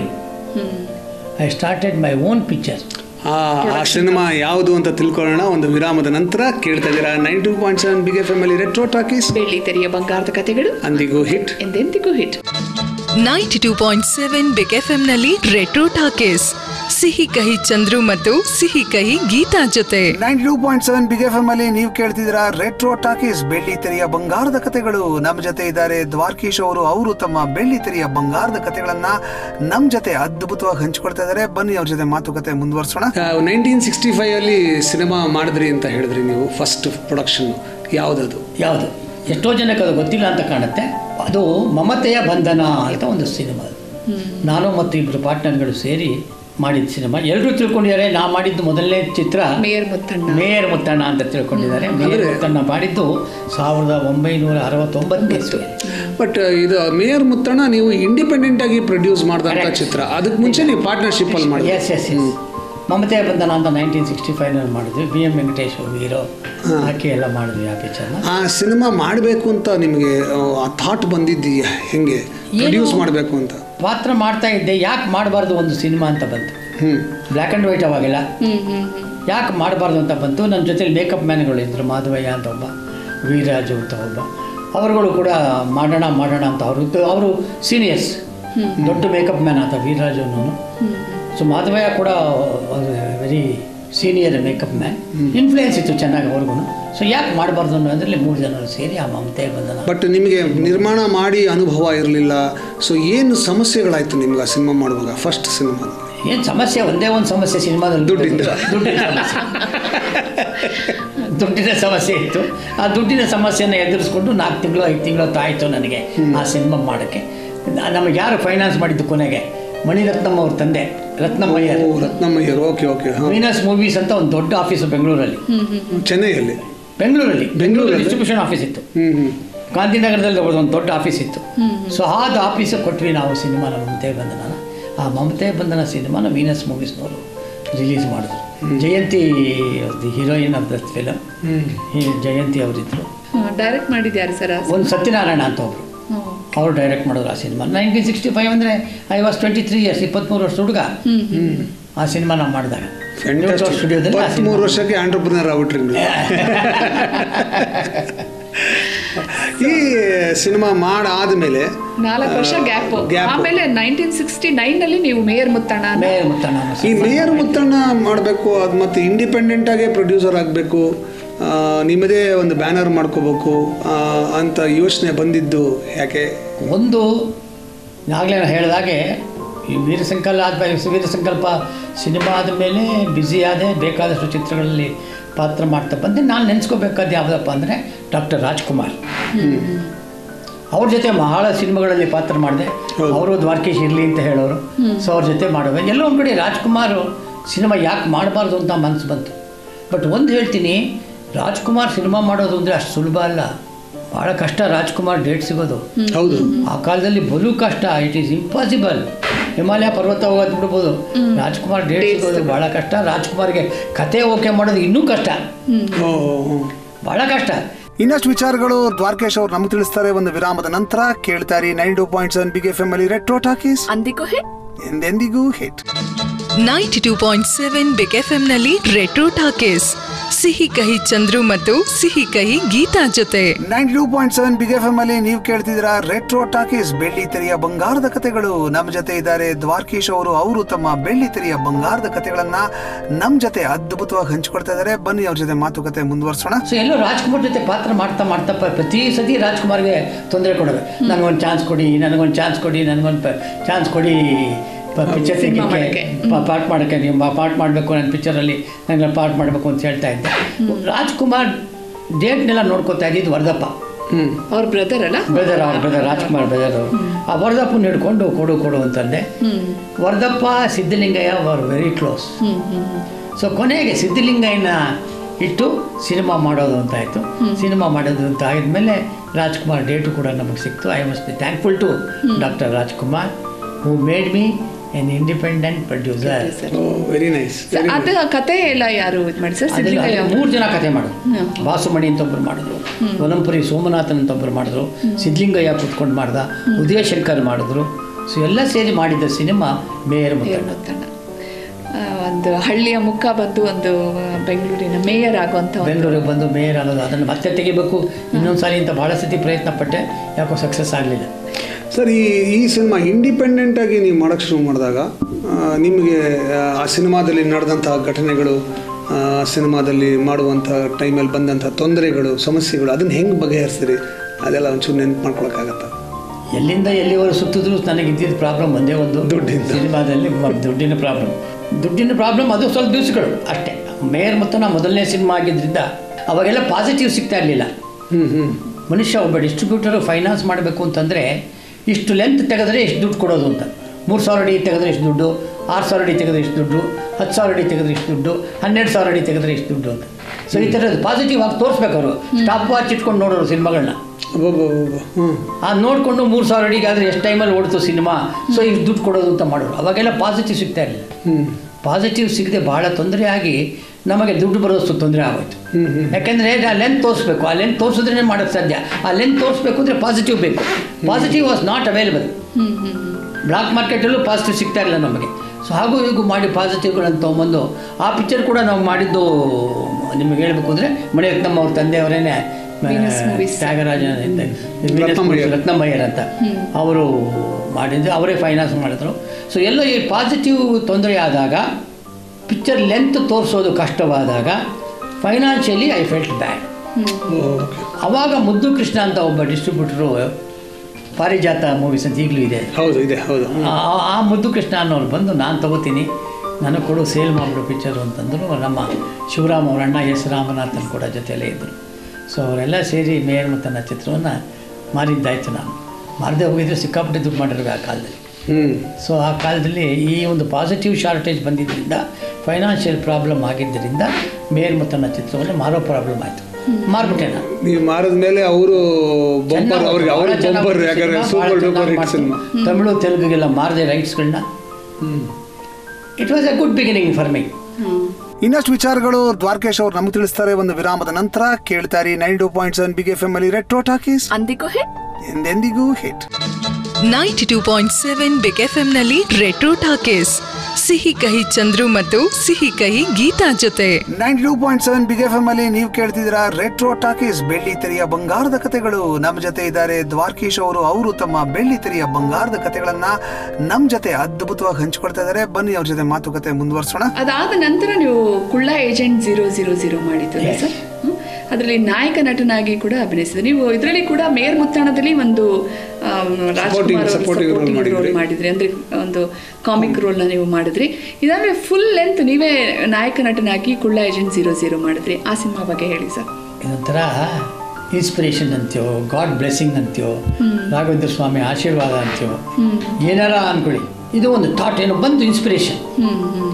I started my own picture ಆ ಆ ಸಿನಿಮಾ ಯಾವುದು ಅಂತ ತಿಳ್ಕೊಳ್ಳೋಣ ಒಂದು ವಿರಾಮದ ನಂತರ ಕೇಳ್ತಾ ಇದ್ದೀರಾ nine two point seven big F M ಅಲ್ಲಿ ರೆಟ್ರೋ ಟಾಕೀಸ್ ಬೆಳ್ಳಿ ತೆರೆಯ ಬಂಗಾರದ ಕಥೆಗಳು ಅಂದಿಗೂ ಹಿಟ್ ಎಂದೆಂದಿಗೂ hit ninety two point seven big F ಎಂನಲ್ಲಿ ರೆಟ್ರೋ ಟಾಕೀಸ್ ಸಿಹಿ ಕಹಿ ಚಂದ್ರು ಮತ್ತು ಸಿಹಿ ಕಹಿ ಗೀತಾ ಜೊತೆ ninety two point seven big F M ಅಲ್ಲಿ ನೀವು ಕೇಳ್ತಿದ್ದೀರಾ ರೆಟ್ರೋ ಟಾಕೀಸ್ ಬೆಳ್ಳಿ ತೆರೆಯ ಬಂಗಾರದ ಕಥೆಗಳು ನಮ್ಮ ಜೊತೆ ಇದ್ದಾರೆ ದ್ವಾರಕೀಶ್ ಅವರು ಅವರು ತಮ್ಮ ಬೆಳ್ಳಿ ತೆರೆಯ ಬಂಗಾರದ ಕಥೆಗಳನ್ನ ನಮ್ಮ ಜೊತೆ ಅದ್ಭುತವಾಗಿ ಹಂಚಿಕೊಡ್ತಾ ಇದ್ದಾರೆ ಬನ್ನಿ ಅವ್ರ ಜೊತೆ ಮಾತುಕತೆ ಮುಂದುವರ್ಸೋಣ ನೈನ್ಟೀನ್ ಸಿಕ್ಸ್ಟಿ ಫೈವ್ ಅಲ್ಲಿ ಸಿನಿಮಾ ಮಾಡಿದ್ರಿ ಅಂತ ಹೇಳಿದ್ರಿ ನೀವು ಫಸ್ಟ್ ಪ್ರೊಡಕ್ಷನ್ ಯಾವ್ದದು ಯಾವುದು ಎಷ್ಟೋ ಜನಕ್ಕೆ ಅದು ಗೊತ್ತಿಲ್ಲ ಅಂತ ಕಾಣುತ್ತೆ ಅದು ಮಮತೆಯ ಬಂಧನ ಅಂತ ಒಂದು ಸಿನಿಮಾ ನಾನು ಮತ್ತು ಇಬ್ಬರು ಪಾರ್ಟ್ನರ್ಗಳು ಸೇರಿ ಮಾಡಿದ ಸಿನಿಮಾ ಎಲ್ಲರೂ ತಿಳ್ಕೊಂಡಿದ್ದಾರೆ ನಾ ಮಾಡಿದ್ದು ಮೊದಲನೇ ಚಿತ್ರ ಮೇಯರ್ ಮುತ್ತಣ್ಣ ಮೇಯರ್ ಮುತ್ತಣ್ಣ ಅಂತ ತಿಳ್ಕೊಂಡಿದ್ದಾರೆ ಮೇಯರ್ ಮುತ್ತಣ್ಣ ಮಾಡಿದ್ದು ಸಾವಿರದ ಒಂಬೈನೂರ ಅರವತ್ತೊಂಬತ್ತು ಬಟ್ ಇದು ಮೇಯರ್ ಮುತ್ತಣ್ಣ ನೀವು ಇಂಡಿಪೆಂಡೆಂಟ್ ಆಗಿ ಪ್ರೊಡ್ಯೂಸ್ ಮಾಡಿದಂಥ Correct. ಚಿತ್ರ ಅದಕ್ಕೆ ಮುಂಚೆ ನೀವು ಪಾರ್ಟ್ನರ್ಶಿಪ್ ಅಲ್ಲಿ ಮಾಡಿದ್ರಿ ಎಸ್ ಎಸ್ ಎಸ್ ಮಮತೆ ಬಂಧನ ಅಂತ ನೈನ್ಟೀನ್ ಸಿಕ್ಸ್ಟಿ ಫೈವ್ನಲ್ಲಿ ಮಾಡಿದ್ವಿ ಬಿ ಎಂ ವೆಂಕಟೇಶ್ ಹೀರೋ ಹಾಕಿ ಎಲ್ಲ ಮಾಡಿದ್ವಿ ಆ ಪಿಕ್ಚರ್ನ ಆ ಸಿನಿಮಾ ಮಾಡಬೇಕು ಅಂತ ನಿಮಗೆ ಆ ಥಾಟ್ ಬಂದಿದ್ದು ಹೆಂಗೆ ಪ್ರೊಡ್ಯೂಸ್ ಮಾಡಬೇಕು ಅಂತ ಪಾತ್ರ ಮಾಡ್ತಾ ಇದ್ದೆ ಯಾಕೆ ಮಾಡಬಾರ್ದು ಒಂದು ಸಿನಿಮಾ ಅಂತ ಬಂತು ಹ್ಮ್ ಬ್ಲ್ಯಾಕ್ ಆ್ಯಂಡ್ ವೈಟ್ ಅವಾಗೆಲ್ಲ ಹ್ಮ್ ಹ್ಮ್ ಹ್ಮ್ ಯಾಕೆ ಮಾಡಬಾರ್ದು ಅಂತ ಬಂತು ನನ್ನ ಜೊತೆಲಿ ಮೇಕಪ್ ಮ್ಯಾನ್ಗಳು ಇದ್ದರು ಮಾಧವಯ್ಯ ಅಂತ ಒಬ್ಬ ವೀರರಾಜು ಅಂತ ಒಬ್ಬ ಅವರುಗಳು ಕೂಡ ಮಾಡೋಣ ಮಾಡೋಣ ಅಂತ ಅವರು ಅವರು ಸೀನಿಯರ್ಸ್ ದೊಡ್ಡ ಮೇಕಪ್ ಮ್ಯಾನ್ ಆತ ವೀರರಾಜು ಅನ್ನೋನು ಸೊ ಮಾಧವಯ್ಯ ಕೂಡ very senior makeup man influence ಇತ್ತು ಚೆನ್ನಾಗಿ ಅವ್ರಿಗೂ ಸೊ ಯಾಕೆ ಮಾಡಬಾರ್ದು ಅನ್ನೋದ್ರಲ್ಲಿ ಮೂರು ಜನರು ಸೇರಿ ಆ ಮಮತೆ ಬಂಧನ ಬಟ್ ನಿಮಗೆ ನಿರ್ಮಾಣ ಮಾಡಿ ಅನುಭವ ಇರಲಿಲ್ಲ ಸೊ ಏನು ಸಮಸ್ಯೆಗಳಾಯ್ತು ನಿಮ್ಗೆ ಆ ಸಿನಿಮಾ ಮಾಡುವಾಗ ಫಸ್ಟ್ ಸಿನಿಮಾ ಏನು ಸಮಸ್ಯೆ ಒಂದೇ ಒಂದು ಸಮಸ್ಯೆ ಸಿನಿಮಾದಲ್ಲಿ ದುಡ್ಡಿಂದ. ದುಡ್ಡಿನ ಸಮಸ್ಯೆ ದುಡ್ಡಿನ ಸಮಸ್ಯೆ ಇತ್ತು ಆ ದುಡ್ಡಿನ ಸಮಸ್ಯೆನ ಎದುರಿಸ್ಕೊಂಡು ನಾಲ್ಕು ತಿಂಗಳು ಐದು ತಿಂಗಳು ತಾಯಿತು ನನಗೆ ಆ ಸಿನಿಮಾ ಮಾಡೋಕ್ಕೆ ನ- ನಮಗೆ ಯಾರು ಫೈನಾನ್ಸ್ ಮಾಡಿದ್ದು ಕೊನೆಗೆ ಮಣಿರತ್ನಂ ಅವ್ರ ತಂದೆ ರತ್ನಮ್ಮಯ್ಯರ್ ಓ ರತ್ನಮ್ಮಯ್ಯರ್ ಓಕೆ ಓಕೆ ಹಾಂ ವೀನಸ್ ಮೂವೀಸ್ ಅಂತ ಒಂದು ದೊಡ್ಡ ಆಫೀಸು ಬೆಂಗಳೂರಲ್ಲಿ ಚೆನ್ನೈಯಲ್ಲಿ ಬೆಂಗಳೂರಲ್ಲಿ ಬೆಂಗಳೂರು ಬೆಂಗಳೂರಲ್ಲಿ? ಡಿಸ್ಟ್ರಿಬ್ಯೂಷನ್ ಆಫೀಸ್ ಇತ್ತು ಹ್ಮ್ ಹ್ಮ್ ಗಾಂಧಿನಗರದಲ್ಲಿ ಒಂದು ದೊಡ್ಡ ಆಫೀಸ್ ಇತ್ತು ಸೊ ಆದ ಆಫೀಸಿಗೆ ಕೊಟ್ವಿ ನಾವು ಸಿನಿಮಾನ ಮಮತೆ ಬಂಧನ ಆ ಮಮತೆ ಬಂಧನ ಸಿನಿಮಾನ ವೀನಸ್ ಮೂವೀಸ್ನವರು ರಿಲೀಸ್ ಮಾಡಿದ್ರು Jayanthi the heroine of the film Jayanthi ಅವರಿದ್ದರು ಡೈರೆಕ್ಟ್ ಮಾಡಿದ್ಯಾರು ಸರ್ ಒಂದು ಸತ್ಯನಾರಾಯಣ ಅಂತ ಒಬ್ರು ಅವರು ಡೈರೆಕ್ಟ್ ಮಾಡಿದ್ರು ಆ ಸಿನಿಮಾ ನೈನ್ಟೀನ್ ಸಿಕ್ಸ್ಟಿ ಫೈವ್ ಅಂದರೆ I was twenty three years ಇಪ್ಪತ್ತ್ಮೂರು ವರ್ಷ ಹುಡುಗ ಆ ಸಿನಿಮಾ ನಾವು ಮಾಡಿದಾಗ ಸ್ಟುಡಿಯೋದಲ್ಲಿ ಆ ಇಪ್ಪತ್ಮೂರು ವರ್ಷಕ್ಕೆ ಆಂಟ್ರಪ್ರಿನರ್ ಆಗ್ಬಿಟ್ರಿ ನೀವು ಈ ಸಿನಿಮಾ ಮಾಡಾದ್ಮೇಲೆ ನಾಲ್ಕು ವರ್ಷ ಗ್ಯಾಪ್ Gap. ಆಮೇಲೆ ನೈನ್ಟೀನ್ ಸಿಕ್ಸ್ಟಿ ನೈನ್ ನಲ್ಲಿ ನೀವು ಮೇಯರ್ ಮುತ್ತಣ್ಣ ಅಂತ- ಮೇಯರ್ ಮುತ್ತಣ್ಣ ಅನ್ನೋ ಈ ಸಿನಿಮಾ. ಮೇಯರ್ ಮುತ್ತಣ್ಣ ಮಾಡಬೇಕು ಅದು ಮತ್ತೆ ಇಂಡಿಪೆಂಡೆಂಟ್ ಆಗೇ ಪ್ರೊಡ್ಯೂಸರ್ ಆಗಬೇಕು ನಿಮ್ಮದೇ ಒಂದು ಬ್ಯಾನರ್ ಮಾಡ್ಕೋಬೇಕು ಆ, ಅಂತ ಯೋಚನೆ ಬಂದಿದ್ದು ಯಾಕೆ ಒಂದು ಆಗಲೇ ಹೇಳಿದಾಗೆ ಈ ವೀರಸಂಕಲ್ಪ ಆದ ವೀರಸಂಕಲ್ಪ ಸಿನಿಮಾ ಆದಮೇಲೆ ಬ್ಯುಸಿ ಆದೆ ಬೇಕಾದಷ್ಟು ಚಿತ್ರಗಳಲ್ಲಿ ಪಾತ್ರ ಮಾಡ್ತಾ ಬಂದೆ ನಾನು ನೆನೆಸ್ಕೋಬೇಕಾದ ಯಾವುದಪ್ಪ ಅಂದರೆ ಡಾಕ್ಟರ್ ರಾಜ್ಕುಮಾರ್ ಅವ್ರ ಜೊತೆ ಬಹಳ ಸಿನಿಮಾಗಳಲ್ಲಿ ಪಾತ್ರ ಮಾಡಿದೆ ಹೌದು. ಅವರು ದ್ವಾರಕೀಶ್ ಇರಲಿ ಅಂತ ಹೇಳೋರು ಸೊ ಅವ್ರ ಜೊತೆ ಮಾಡುವೆ ಎಲ್ಲೋ ಒಂದು ಕಡೆ ರಾಜ್ಕುಮಾರ್ ಸಿನಿಮಾ ಯಾಕೆ ಮಾಡಬಾರ್ದು ಅಂತ ಮನಸ್ಸು ಬಂತು ಬಟ್ ಒಂದು ಹೇಳ್ತೀನಿ ರಾಜ್ಕುಮಾರ್ ಸಿನಿಮಾ ಮಾಡೋದು ಅಂದರೆ ಅಷ್ಟು ಸುಲಭ ಅಲ್ಲ ಭಾಳ ಕಷ್ಟ ರಾಜ್ಕುಮಾರ್ ಡೇಟ್ ಸಿಗೋದು ಹೌದು ಆ ಕಾಲದಲ್ಲಿ ಬಲು ಕಷ್ಟ ಇಟ್ ಈಸ್ ಇಂಪಾಸಿಬಲ್ ಹಿಮಾಲಯ ಪರ್ವತ ಹೋಗೋದು ಬಿಡ್ಬೋದು ರಾಜ್ಕುಮಾರ್ ಡೇಟ್ Dates ಸಿಗೋದು ಭಾಳ ಕಷ್ಟ ರಾಜ್ಕುಮಾರ್ಗೆ ಕತೆ ಓಕೆ ಮಾಡೋದು ಇನ್ನೂ ಕಷ್ಟ ಓ ಭಾಳ ಕಷ್ಟ ಇನ್ನಷ್ಟು ವಿಚಾರಗಳು ದ್ವಾರಕೇಶ್ ಅವ್ರು ನಮ್ಗೆ ತಿಳಿಸ್ತಾರೆ ಒಂದು ವಿರಾಮದ ನಂತರ ಕೇಳ್ತಾರೆ nine two point seven big F M ಅಲ್ಲಿ ರೆಟ್ರೋ ಟಾಕೀಸ್ ಅಂದಿಗೂ ಹಿಟ್ ಎಂದೆಂದಿಗೂ hit ninety two point seven big F ನಲ್ಲಿ ರೆಟ್ರೋ ಟಾಕೀಸ್ ಸಿಹಿ ಕಹಿ ಚಂದ್ರು ಮತ್ತು ಸಿಹಿ ಕಹಿ ಗೀತಾ ಜೊತೆ ninety two point seven big F M ಅಲ್ಲಿ ನೀವು ಕೇಳ್ತಿದ್ದೀರಾ ರೆಟ್ರೋ ಟಾಕೀಸ್ ಬೆಳ್ಳಿ ತೆರೆಯ ಬಂಗಾರದ ಕತೆಗಳು ನಮ್ಮ ಜೊತೆ ಇದ್ದಾರೆ ದ್ವಾರಕೀಶ್ ಅವರು ಅವರು ತಮ್ಮ ಬೆಳ್ಳಿ ತೆರೆಯ ಬಂಗಾರದ ಕತೆಗಳನ್ನ ನಮ್ಮ ಜೊತೆ ಅದ್ಭುತವಾಗಿ ಹಂಚಿಕೊಡ್ತಾ ಇದ್ದಾರೆ ಬನ್ನಿ ಅವ್ರ ಜೊತೆ ಮಾತುಕತೆ ಮುಂದುವರ್ಸೋಣ ಸೊ ಎಲ್ಲೋ ರಾಜ್ಕುಮಾರ್ ಜೊತೆ ಪಾತ್ರ ಮಾಡ್ತಾ ಮಾಡ್ತಾ ಪ- ಪ್ರತಿ ಸತಿ ರಾಜ್ಕುಮಾರ್ಗೆ ತೊಂದರೆ ಕೊಡೋದು ನನಗೊಂದು ಚಾನ್ಸ್ ಕೊಡಿ ನನಗೊಂದು ಚಾನ್ಸ್ ಕೊಡಿ ನನಗೊಂದು ಚಾನ್ಸ್ ಕೊಡಿ ಪಿಕ್ಚರ್ ಸಿನಿಮಾ ತೆಗಿಕ್ಕೆ ಮಾಡಕ್ಕೆ. ಪಾರ್ಟ್ ಮಾಡೋಕ್ಕೆ ನೀವು ಪಾರ್ಟ್ ಮಾಡಬೇಕು ನನ್ನ ಪಿಕ್ಚರಲ್ಲಿ ನನಗೆ ಪಾರ್ಟ್ ಮಾಡಬೇಕು ಅಂತ ಹೇಳ್ತಾ ಇದ್ದೆ ರಾಜ್ಕುಮಾರ್ ಡೇಟ್ನೆಲ್ಲ ನೋಡ್ಕೊತಾ ಇದ್ದಿದ್ದು ವರದಪ್ಪ ಹ್ಮ್ ಅವ್ರ ಬ್ರದರ್ ಅಲ್ಲ ಬ್ರದರ್ ಅವ್ರ ಬ್ರದರ್ ರಾಜ್ಕುಮಾರ್ ಬ್ರದರ್ ಅವರು ಆ ವರದಪ್ಪನ ಹಿಡ್ಕೊಂಡು ಕೊಡು ಕೊಡು ಅಂತಂದೆ Varadappa Siddalingaiah were very close hmm hmm so ಕೊನೆಗೆ ಸಿದ್ಧಲಿಂಗಯ್ಯನ ಇಟ್ಟು ಸಿನಿಮಾ ಮಾಡೋದು ಅಂತ ಆಯಿತು ಸಿನಿಮಾ ಮಾಡೋದು ಅಂತ ಆದಮೇಲೆ ರಾಜ್ಕುಮಾರ್ ಡೇಟು ಕೂಡ ನಮಗೆ ಸಿಕ್ತು I must be thankful to doctor Rajkumar who made me an independent producer very nice ಅದ ಕತೆ ಎಲ್ಲ ಯಾರು ಇದು ಮಾಡಿ ಸರ್ ಸಿದ್ಧಲಿಂಗಯ್ಯ ಮೂರು ಜನ ಕತೆ ಮಾಡಿದ್ರು ಬಾಸುಮಣಿ ಅಂತ ಒಬ್ಬರು ಮಾಡಿದ್ರು ವನಂಪುರಿ ಸೋಮನಾಥನ್ ಅಂತ ಒಬ್ಬರು ಮಾಡಿದ್ರು ಸಿದ್ಧಲಿಂಗಯ್ಯ ಕುತ್ಕೊಂಡು ಮಾಡ್ದ ಉದಯಶಂಕರ್ ಮಾಡಿದ್ರು ಸೊ ಎಲ್ಲ ಸೇರಿ ಮಾಡಿದ್ದ cinema mayor mayor Muthanna Muthanna ಆ, ಒಂದು ಹಳ್ಳಿಯ ಮುಖ ಬಂದು ಒಂದು ಆ, ಬೆಂಗಳೂರಿನ ಮೇಯರ್ ಆಗುವಂತ ಒಂದು ಬೆಂಗಳೂರಿಗೆ ಬಂದು ಮೇಯರ್ ಆಗೋದು ಅದನ್ನು ಮತ್ತೆ ತೆಗಿಬೇಕು ಇನ್ನೊಂದು ಸಾರಿ ಅಂತ ಭಾಳ ಸತಿ ಪ್ರಯತ್ನ ಪಟ್ಟೆ ಯಾಕೋ ಸಕ್ಸಸ್ ಆಗಲಿಲ್ಲ ಸರ್ ಈ ಈ ಸಿನಿಮಾ ಇಂಡಿಪೆಂಡೆಂಟ್ ಆಗಿ ನೀವು ಮಾಡೋಕ್ಕೆ ಶುರು ಮಾಡಿದಾಗ ಆ, ನಿಮಗೆ ಆ ಸಿನಿಮಾದಲ್ಲಿ ನಡೆದಂತಹ ಘಟನೆಗಳು ಆ ಸಿನಿಮಾದಲ್ಲಿ ಮಾಡುವಂಥ ಟೈಮಲ್ಲಿ ಬಂದಂಥ ತೊಂದರೆಗಳು ಸಮಸ್ಯೆಗಳು ಅದನ್ನು ಹೆಂಗೆ ಬಗೆಹರಿಸ್ತೀರಿ ಅದೆಲ್ಲ ಒಂಚೂರು ನೆನ್ಪು ಮಾಡ್ಕೊಳಕ್ಕಾಗತ್ತಾ ಎಲ್ಲಿಂದ ಎಲ್ಲಿವರೆಗೂ ಸುತ್ತಿದ್ರು ನನಗೆ ಇದ್ದಿದ್ದ ಪ್ರಾಬ್ಲಮ್ ಒಂದೇ ಒಂದು ದುಡ್ಡಿಂದ. ಸಿನಿಮಾದಲ್ಲಿ ಮ- ದುಡ್ಡಿನ ಪ್ರಾಬ್ಲಮ್ ದುಡ್ಡಿನ ಪ್ರಾಬ್ಲಮ್ ಅದು ಸ್ವಲ್ಪ ದಿವಸಗಳು ಅಷ್ಟೇ ಮೇಯರ್ ಮತ್ತು ನಾ ಮೊದಲನೇ ಸಿನಿಮಾ ಆಗಿದ್ದರಿಂದ ಅವಾಗೆಲ್ಲ ಪಾಸಿಟಿವ್ ಸಿಗ್ತಾ ಇರಲಿಲ್ಲ ಹ್ಞೂ ಹ್ಞೂ ಮನುಷ್ಯ ಒಬ್ಬ ಡಿಸ್ಟ್ರಿಬ್ಯೂಟರು ಫೈನಾನ್ಸ್ ಮಾಡಬೇಕು ಅಂತಂದರೆ ಇಷ್ಟು ಲೆಂತ್ ತೆಗೆದ್ರೆ ಎಷ್ಟು ದುಡ್ಡು ಕೊಡೋದು ಅಂತ ಮೂರು ಸಾವಿರ ಅಡಿ ತೆಗೆದ್ರೆ ಎಷ್ಟು ದುಡ್ಡು ಆರು ಸಾವಿರ ಅಡಿ ತೆಗೆದ್ರೆ ಇಷ್ಟು ದುಡ್ಡು ಹತ್ತು ಸಾವಿರ ಅಡಿ ತೆಗೆದ್ರೆ ಇಷ್ಟು ದುಡ್ಡು ಹನ್ನೆರಡು ಸಾವಿರ ಅಡಿ ತೆಗೆದ್ರೆ ಇಷ್ಟು ದುಡ್ಡು ಅಂತ ಸೊ ಈ ಥರದ್ದು ಪಾಸಿಟಿವ್ ಆಗಿ ತೋರಿಸ್ಬೇಕು ಅವರು ಸ್ಟಾಪ್ ವಾಚ್ ಇಟ್ಕೊಂಡು ನೋಡೋರು ಸಿನಿಮಾಗಳನ್ನ ಒಬ್ಬೊಬ್ಬ ಹ್ಞೂ ಆ ನೋಡಿಕೊಂಡು ಮೂರು ಸಾವಿರ ಅಡಿಗಾದರೆ ಎಷ್ಟು ಟೈಮಲ್ಲಿ ಓಡ್ತು ಸಿನಿಮಾ ಸೊ ಈಗ ದುಡ್ಡು ಕೊಡೋದು ಅಂತ ಮಾಡೋರು ಅವಾಗೆಲ್ಲ ಪಾಸಿಟಿವ್ ಸಿಗ್ತಾ ಇರಲಿಲ್ಲ ಹ್ಞೂ ಪಾಸಿಟಿವ್ ಸಿಗದೆ ಭಾಳ ತೊಂದರೆ ಆಗಿ ನಮಗೆ ದುಡ್ಡು ಬರೋಷ್ಟು ತೊಂದರೆ ಆಗೋಯ್ತು ಹ್ಮ್, ಹ್ಮ್. ಯಾಕೆಂದರೆ ಆ ಲೆಂತ್ ತೋರಿಸ್ಬೇಕು ಆ ಲೆಂತ್ ತೋರಿಸಿದ್ರೇ ಮಾಡೋಕ್ಕೆ ಸಾಧ್ಯ ಆ ಲೆಂತ್ ತೋರಿಸ್ಬೇಕು ಅಂದರೆ ಪಾಸಿಟಿವ್ ಬೇಕು positive was not available hmm hmm hmm black ಮಾರ್ಕೆಟಲ್ಲೂ ಪಾಸಿಟಿವ್ ಸಿಗ್ತಾ ಇಲ್ಲ ನಮಗೆ ಸೊ ಹಾಗೂ ಹೀಗೂ ಮಾಡಿ ಪಾಸಿಟಿವ್ಗಳನ್ನು ತೊಗೊಂಬಂದು ಆ ಪಿಕ್ಚರ್ ಕೂಡ ನಾವು ಮಾಡಿದ್ದು ನಿಮಗೆ ಹೇಳಬೇಕು ಅಂದರೆ ಮಣಿರತ್ನಮ್ಮ ಅವ್ರ ತಂದೆಯವರೇನೆ Venus movies. ತ್ಯಾಗರಾಜ ರತ್ನಮಯ್ಯರ್. ರತ್ನಮಯ್ಯರ್ ಅಂತ ಅವರು ಮಾಡಿದ್ದು ಅವರೇ ಫೈನಾನ್ಸ್ ಮಾಡಿದ್ರು ಸೊ ಎಲ್ಲ ಈ ಪಾಸಿಟಿವ್ ತೊಂದರೆ ಆದಾಗ ಪಿಕ್ಚರ್ ಲೆಂತ್ ತೋರಿಸೋದು ಕಷ್ಟವಾದಾಗ financially I felt bad okay ಅವಾಗ ಮುದ್ದು ಕೃಷ್ಣ ಅಂತ ಒಬ್ಬ ಡಿಸ್ಟ್ರಿಬ್ಯೂಟ್ರು ಪಾರಿಜಾತ ಮೂವೀಸ್ ಅಂತ ಈಗಲೂ ಇದೆ ಹೌದು ಇದೆ ಹೌದು ಆ- ಆ- ಆ ಮುದ್ದು ಕೃಷ್ಣ ಅನ್ನೋರು ಬಂದು ನಾನು ತಗೋತೀನಿ ನನಗೆ ಕೊಡು ಸೇಲ್ ಮಾಡಿಬಿಡು ಪಿಕ್ಚರು ಅಂತಂದರು ನಮ್ಮ ಶಿವರಾಮ್ ಅವ್ರ ಅಣ್ಣ ಎಸ್ ರಾಮನಾಥನ್ ಕೂಡ ಜೊತೆಯಲ್ಲೇ ಇದ್ದರು ಸೊ ಅವರೆಲ್ಲ ಸೇರಿ ಮೇಯರ್ ಮತ್ತನ್ನ ಚಿತ್ರವನ್ನು ಮಾರಿದ್ದಾಯ್ತು ನಾನು ಮಾರದೆ ಹೋಗಿದ್ರೆ ಸಿಕ್ಕಾಪಟ್ಟೆ ದುಡ್ಡು ಮಾಡಿರ್ಬೇಕು ಆ ಕಾಲದಲ್ಲಿ ಹ್ಞೂ ಸೊ ಆ ಕಾಲದಲ್ಲಿ ಈ ಒಂದು ಪಾಸಿಟಿವ್ ಶಾರ್ಟೇಜ್ ಬಂದಿದ್ದರಿಂದ ಫೈನಾನ್ಷಿಯಲ್ ಪ್ರಾಬ್ಲಮ್ ಆಗಿದ್ದರಿಂದ ಮೇಯರ್ ಮತ್ತನ್ನ ಚಿತ್ರವನ್ನು ಮಾರೋ ಪ್ರಾಬ್ಲಮ್ ಆಯಿತು ಮಾರ್ಬಿಟ್ಟೆ ನಾನು ನೀವು ಮಾರಿದ ಮೇಲೆ ಅವರು ಬಂಪರ್ ಚೆನ್ನಾಗಿ ಅವ್ರಿಗೆ ಅವ್ರ ಬಹಳ ಚೆನ್ನಾಗಿ ಬಂಪರ್ ಬಂತು ಯಾಕಂದ್ರೆ ಸಿನಿಮಾ, ಸೂಪರ್ ಬಹಳ ಡೂಪರ್ ಚೆನ್ನಾಗಿ ಹಿಟ್ ಮಾಡ್ತು. ಸಿನಿಮಾ ತಮಿಳು ತೆಲುಗಿಗೆಲ್ಲ ಮಾರಿದೆ ರೈಟ್ಸ್ಗಳನ್ನ ಹ್ಞೂ it was a good beginning for me ಇನ್ನಷ್ಟು ವಿಚಾರಗಳು ದ್ವಾರಕೇಶ್ ಅವರು ನಮಗೆ ತಿಳಿಸ್ತಾರೆ ಒಂದು ವಿರಾಮದ ನಂತರ ಕೇಳ್ತಾರೆ nine two point seven big F M ಅಲ್ಲಿ ರೆಟ್ರೋ ಟಾಕೀಸ್ ಅಂದಿಗೂ ಹಿಟ್ ಎಂದೆಂದಿಗೂ hit ninety two point seven big F ನಲ್ಲಿ ರೆಟ್ರೋ ಟಾಕೀಸ್ ಸಿಹಿ ಕಹಿ ಚಂದ್ರು ಮತ್ತು ಸಿಹಿ ಕಹಿ ಗೀತಾ ಜೊತೆ ninety two point seven big F M ಅಲ್ಲಿ ನೀವು ಕೇಳ್ತಿದ್ದೀರಾ ರೆಟ್ರೋ ಟಾಕೀಸ್ ಬೆಳ್ಳಿ ತೆರೆಯ ಬಂಗಾರದ ಕಥೆಗಳು ನಮ್ಮ ಜೊತೆ ಇದ್ದಾರೆ ದ್ವಾರಕೀಶ್ ಅವರು ಅವರು ತಮ್ಮ ಬೆಳ್ಳಿ ತೆರೆಯ ಬಂಗಾರದ ಕಥೆಗಳನ್ನ ನಮ್ಮ ಜೊತೆ ಅದ್ಭುತವಾಗಿ ಹಂಚ್ಕೊಳ್ತಾ ಇದ್ದಾರೆ ಬನ್ನಿ ಅವ್ರ ಜೊತೆ ಮಾತುಕತೆ ಮುಂದುವರ್ಸೋಣ ಅದಾದ ನಂತರ ನೀವು Kulla agent zero zero zero ಮಾಡಿದ್ರಲ್ಲ Yes. ಸರ್ ಅದರಲ್ಲಿ ನಾಯಕ ನಟನಾಗಿ ಕೂಡ ಅಭಿನಯಿಸಿದ್ರು ನೀವು ಇದರಲ್ಲಿ ಕೂಡ ಮೇಯರ್ ಮುತ್ತಣದಲ್ಲಿ ಒಂದು ಆಮ್, ರಾಜ್ಕುಮಾರ್ ಅವರು supporting role supporting ಮಾಡಿದ್ರಿ. role ಮಾಡಿದ್ರಿ ಅಂದ್ರೆ ಒಂದು ಕಾಮಿಕ್ ರೋಲ್ನ ನೀವು ಮಾಡಿದ್ರಿ ಇದಾದ್ರೆ ಫುಲ್ ಲೆಂತ್ ನೀವೇ ನಾಯಕ ನಟನಾಗಿ ಕುಳ್ಳ ಏಜೆಂಟ್ ಜೀರೋ ಜೀರೋ ಮಾಡಿದ್ರಿ ಆ ಸಿನಿಮಾ ಬಗ್ಗೆ ಹೇಳಿ ಸರ್ ಇದೊಂಥರ ಇನ್ಸ್ಪಿರೇಷನ್ ಅಂತೀವೋ ಗಾಡ್ ಬ್ಲೆಸ್ಸಿಂಗ್ ಅಂತೀವೋ ರಾಘವೇಂದ್ರ ಸ್ವಾಮಿ ಆಶೀರ್ವಾದ ಅಂತೀವೋ ಏನಾರ ಅಂದ್ಕೊಳ್ಳಿ ಇದು ಒಂದು ಥಾಟ್ ಏನೋ ಬಂತು ಇನ್ಸ್ಪಿರೇಷನ್ ಹ್ಮ್ ಹ್ಮ್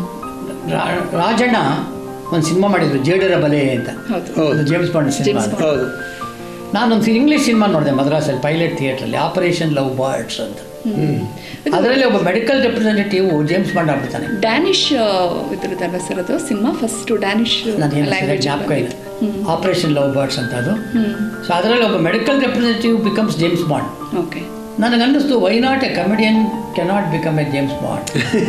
ರಾಜಣ್ಣ ಒಂದು ಸಿನಿಮಾ ಮಾಡಿದ್ರು ಜೇಡರ ಬಲೆ ಅಂತ ಹೌದು ಹೌದು James Bond cinema James Bond. ಹೌದು ನಾನೊಂದು ಇಂಗ್ಲೀಷ್ ಸಿನಿಮಾ ನೋಡಿದೆ ಮದ್ರಾಸಲ್ಲಿ ಪೈಲಟ್ ಥಿಯೇಟ್ರಲ್ಲಿ ಆಪರೇಷನ್ ಲವ್ ಬರ್ಡ್ಸ್ ಅಂತ ಅದರಲ್ಲಿ ಒಬ್ಬ ಮೆಡಿಕಲ್ ರೆಪ್ರೆಸೆಂಟೇಟಿವ್ ಜೇಮ್ಸ್ ಬಾಂಡ್ ಆಗ್ಬಿಡ್ತಾನೆ ಡ್ಯಾನಿಶ್ ಇದ್ರದ್ದಲ್ಲ ಸರ್ ಅದು ಸಿನಿಮಾ ಫಸ್ಟ್ ಡ್ಯಾನಿಶ್ ನನಗೇನು ಸರಿಯಾಗಿ ಲ್ಯಾಂಗ್ವೇಜ್ ಜ್ಞಾಪಕ ಇಲ್ಲ ಆಪರೇಷನ್ ಲವ್ ಬರ್ಡ್ಸ್ ಅಂತ ಅದು ಸೊ ಅದರಲ್ಲಿ ಒಬ್ಬ medical representative becomes James Bond okay ನನಗನ್ನಿಸ್ತು why not a comedian cannot become a James Bond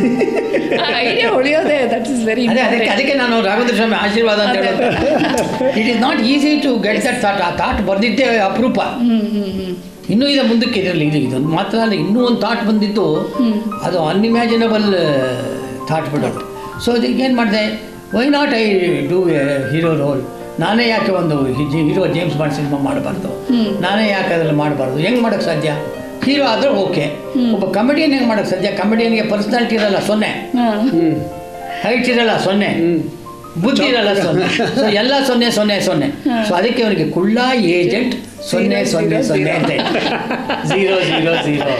idea ಉಳಿಯೋದೇ ದಟ್ ಇಸ್ ವೆರಿ ಅದೇ ಅದಕ್ಕೆ ಅದಕ್ಕೆ ನಾನು ರಾಘವೇಂದ್ರ ಸ್ವಾಮಿ ಆಶೀರ್ವಾದ ಅಂತ ಹೇಳೋದು it is not easy to get that thought ಆ ಥಾಟ್ ಬಂದಿದ್ದೇ ಅಪರೂಪ ಹ್ಮ್ ಹ್ಮ್ ಹ್ಮ್ ಇನ್ನೂ ಇದೆ ಮುಂದಕ್ಕೆ ಇದರಲ್ಲಿ ಇದು ಇದೊಂದು ಮಾತ್ರ ಅಲ್ಲ ಇನ್ನೂ ಒಂದು ಥಾಟ್ ಬಂದಿದ್ದು ಅದು ಅನ್ಇಮ್ಯಾಜಿನಬಲ್ ಥಾಟ್ ಬಿಡೋದು ಸೊ ಅದಕ್ಕೆ ಏನು ಮಾಡಿದೆ why not I do a hero role ನಾನೇ ಯಾಕೆ ಒಂದು ಹೀರೋ ಜೇಮ್ಸ್ ಬಾಂಡ್ ಸಿನಿಮಾ ಮಾಡಬಾರ್ದು ನಾನೇ ಯಾಕೆ ಅದರಲ್ಲಿ ಮಾಡಬಾರ್ದು ಹೆಂಗೆ ಮಾಡೋಕ್ಕೆ ಸಾಧ್ಯ ಹೀರೋ ಆದರೆ ಓಕೆ ಒಬ್ಬ ಕಮಿಡಿಯನ್ ಹೆಂಗೆ ಮಾಡೋಕ್ಕೆ ಸಾಧ್ಯ ಕಮಿಡಿಯನ್ಗೆ ಪರ್ಸ್ನಾಲಿಟಿ ಇರಲ್ಲ ಸೊನ್ನೆ ಹಾ. ಹ್ಮ್ ಹೈಟ್ ಇರಲ್ಲ ಸೊನ್ನೆ ಬುದ್ಧಿ ಇರಲ್ಲ ಸೊನ್ನೆ ಸೊ ಎಲ್ಲ ಸೊನ್ನೆ ಸೊನ್ನೆ ಸೊನ್ನೆ ಸೊ ಅದಕ್ಕೆ ಅವನಿಗೆ ಕುಳ್ಳ ಏಜೆಂಟ್ ಸೊನ್ನೆ ಸೊನ್ನೆ ಸೊನ್ನೆ ಅಂತ ಝೀರೋ ಝೀರೋ ಝೀರೋ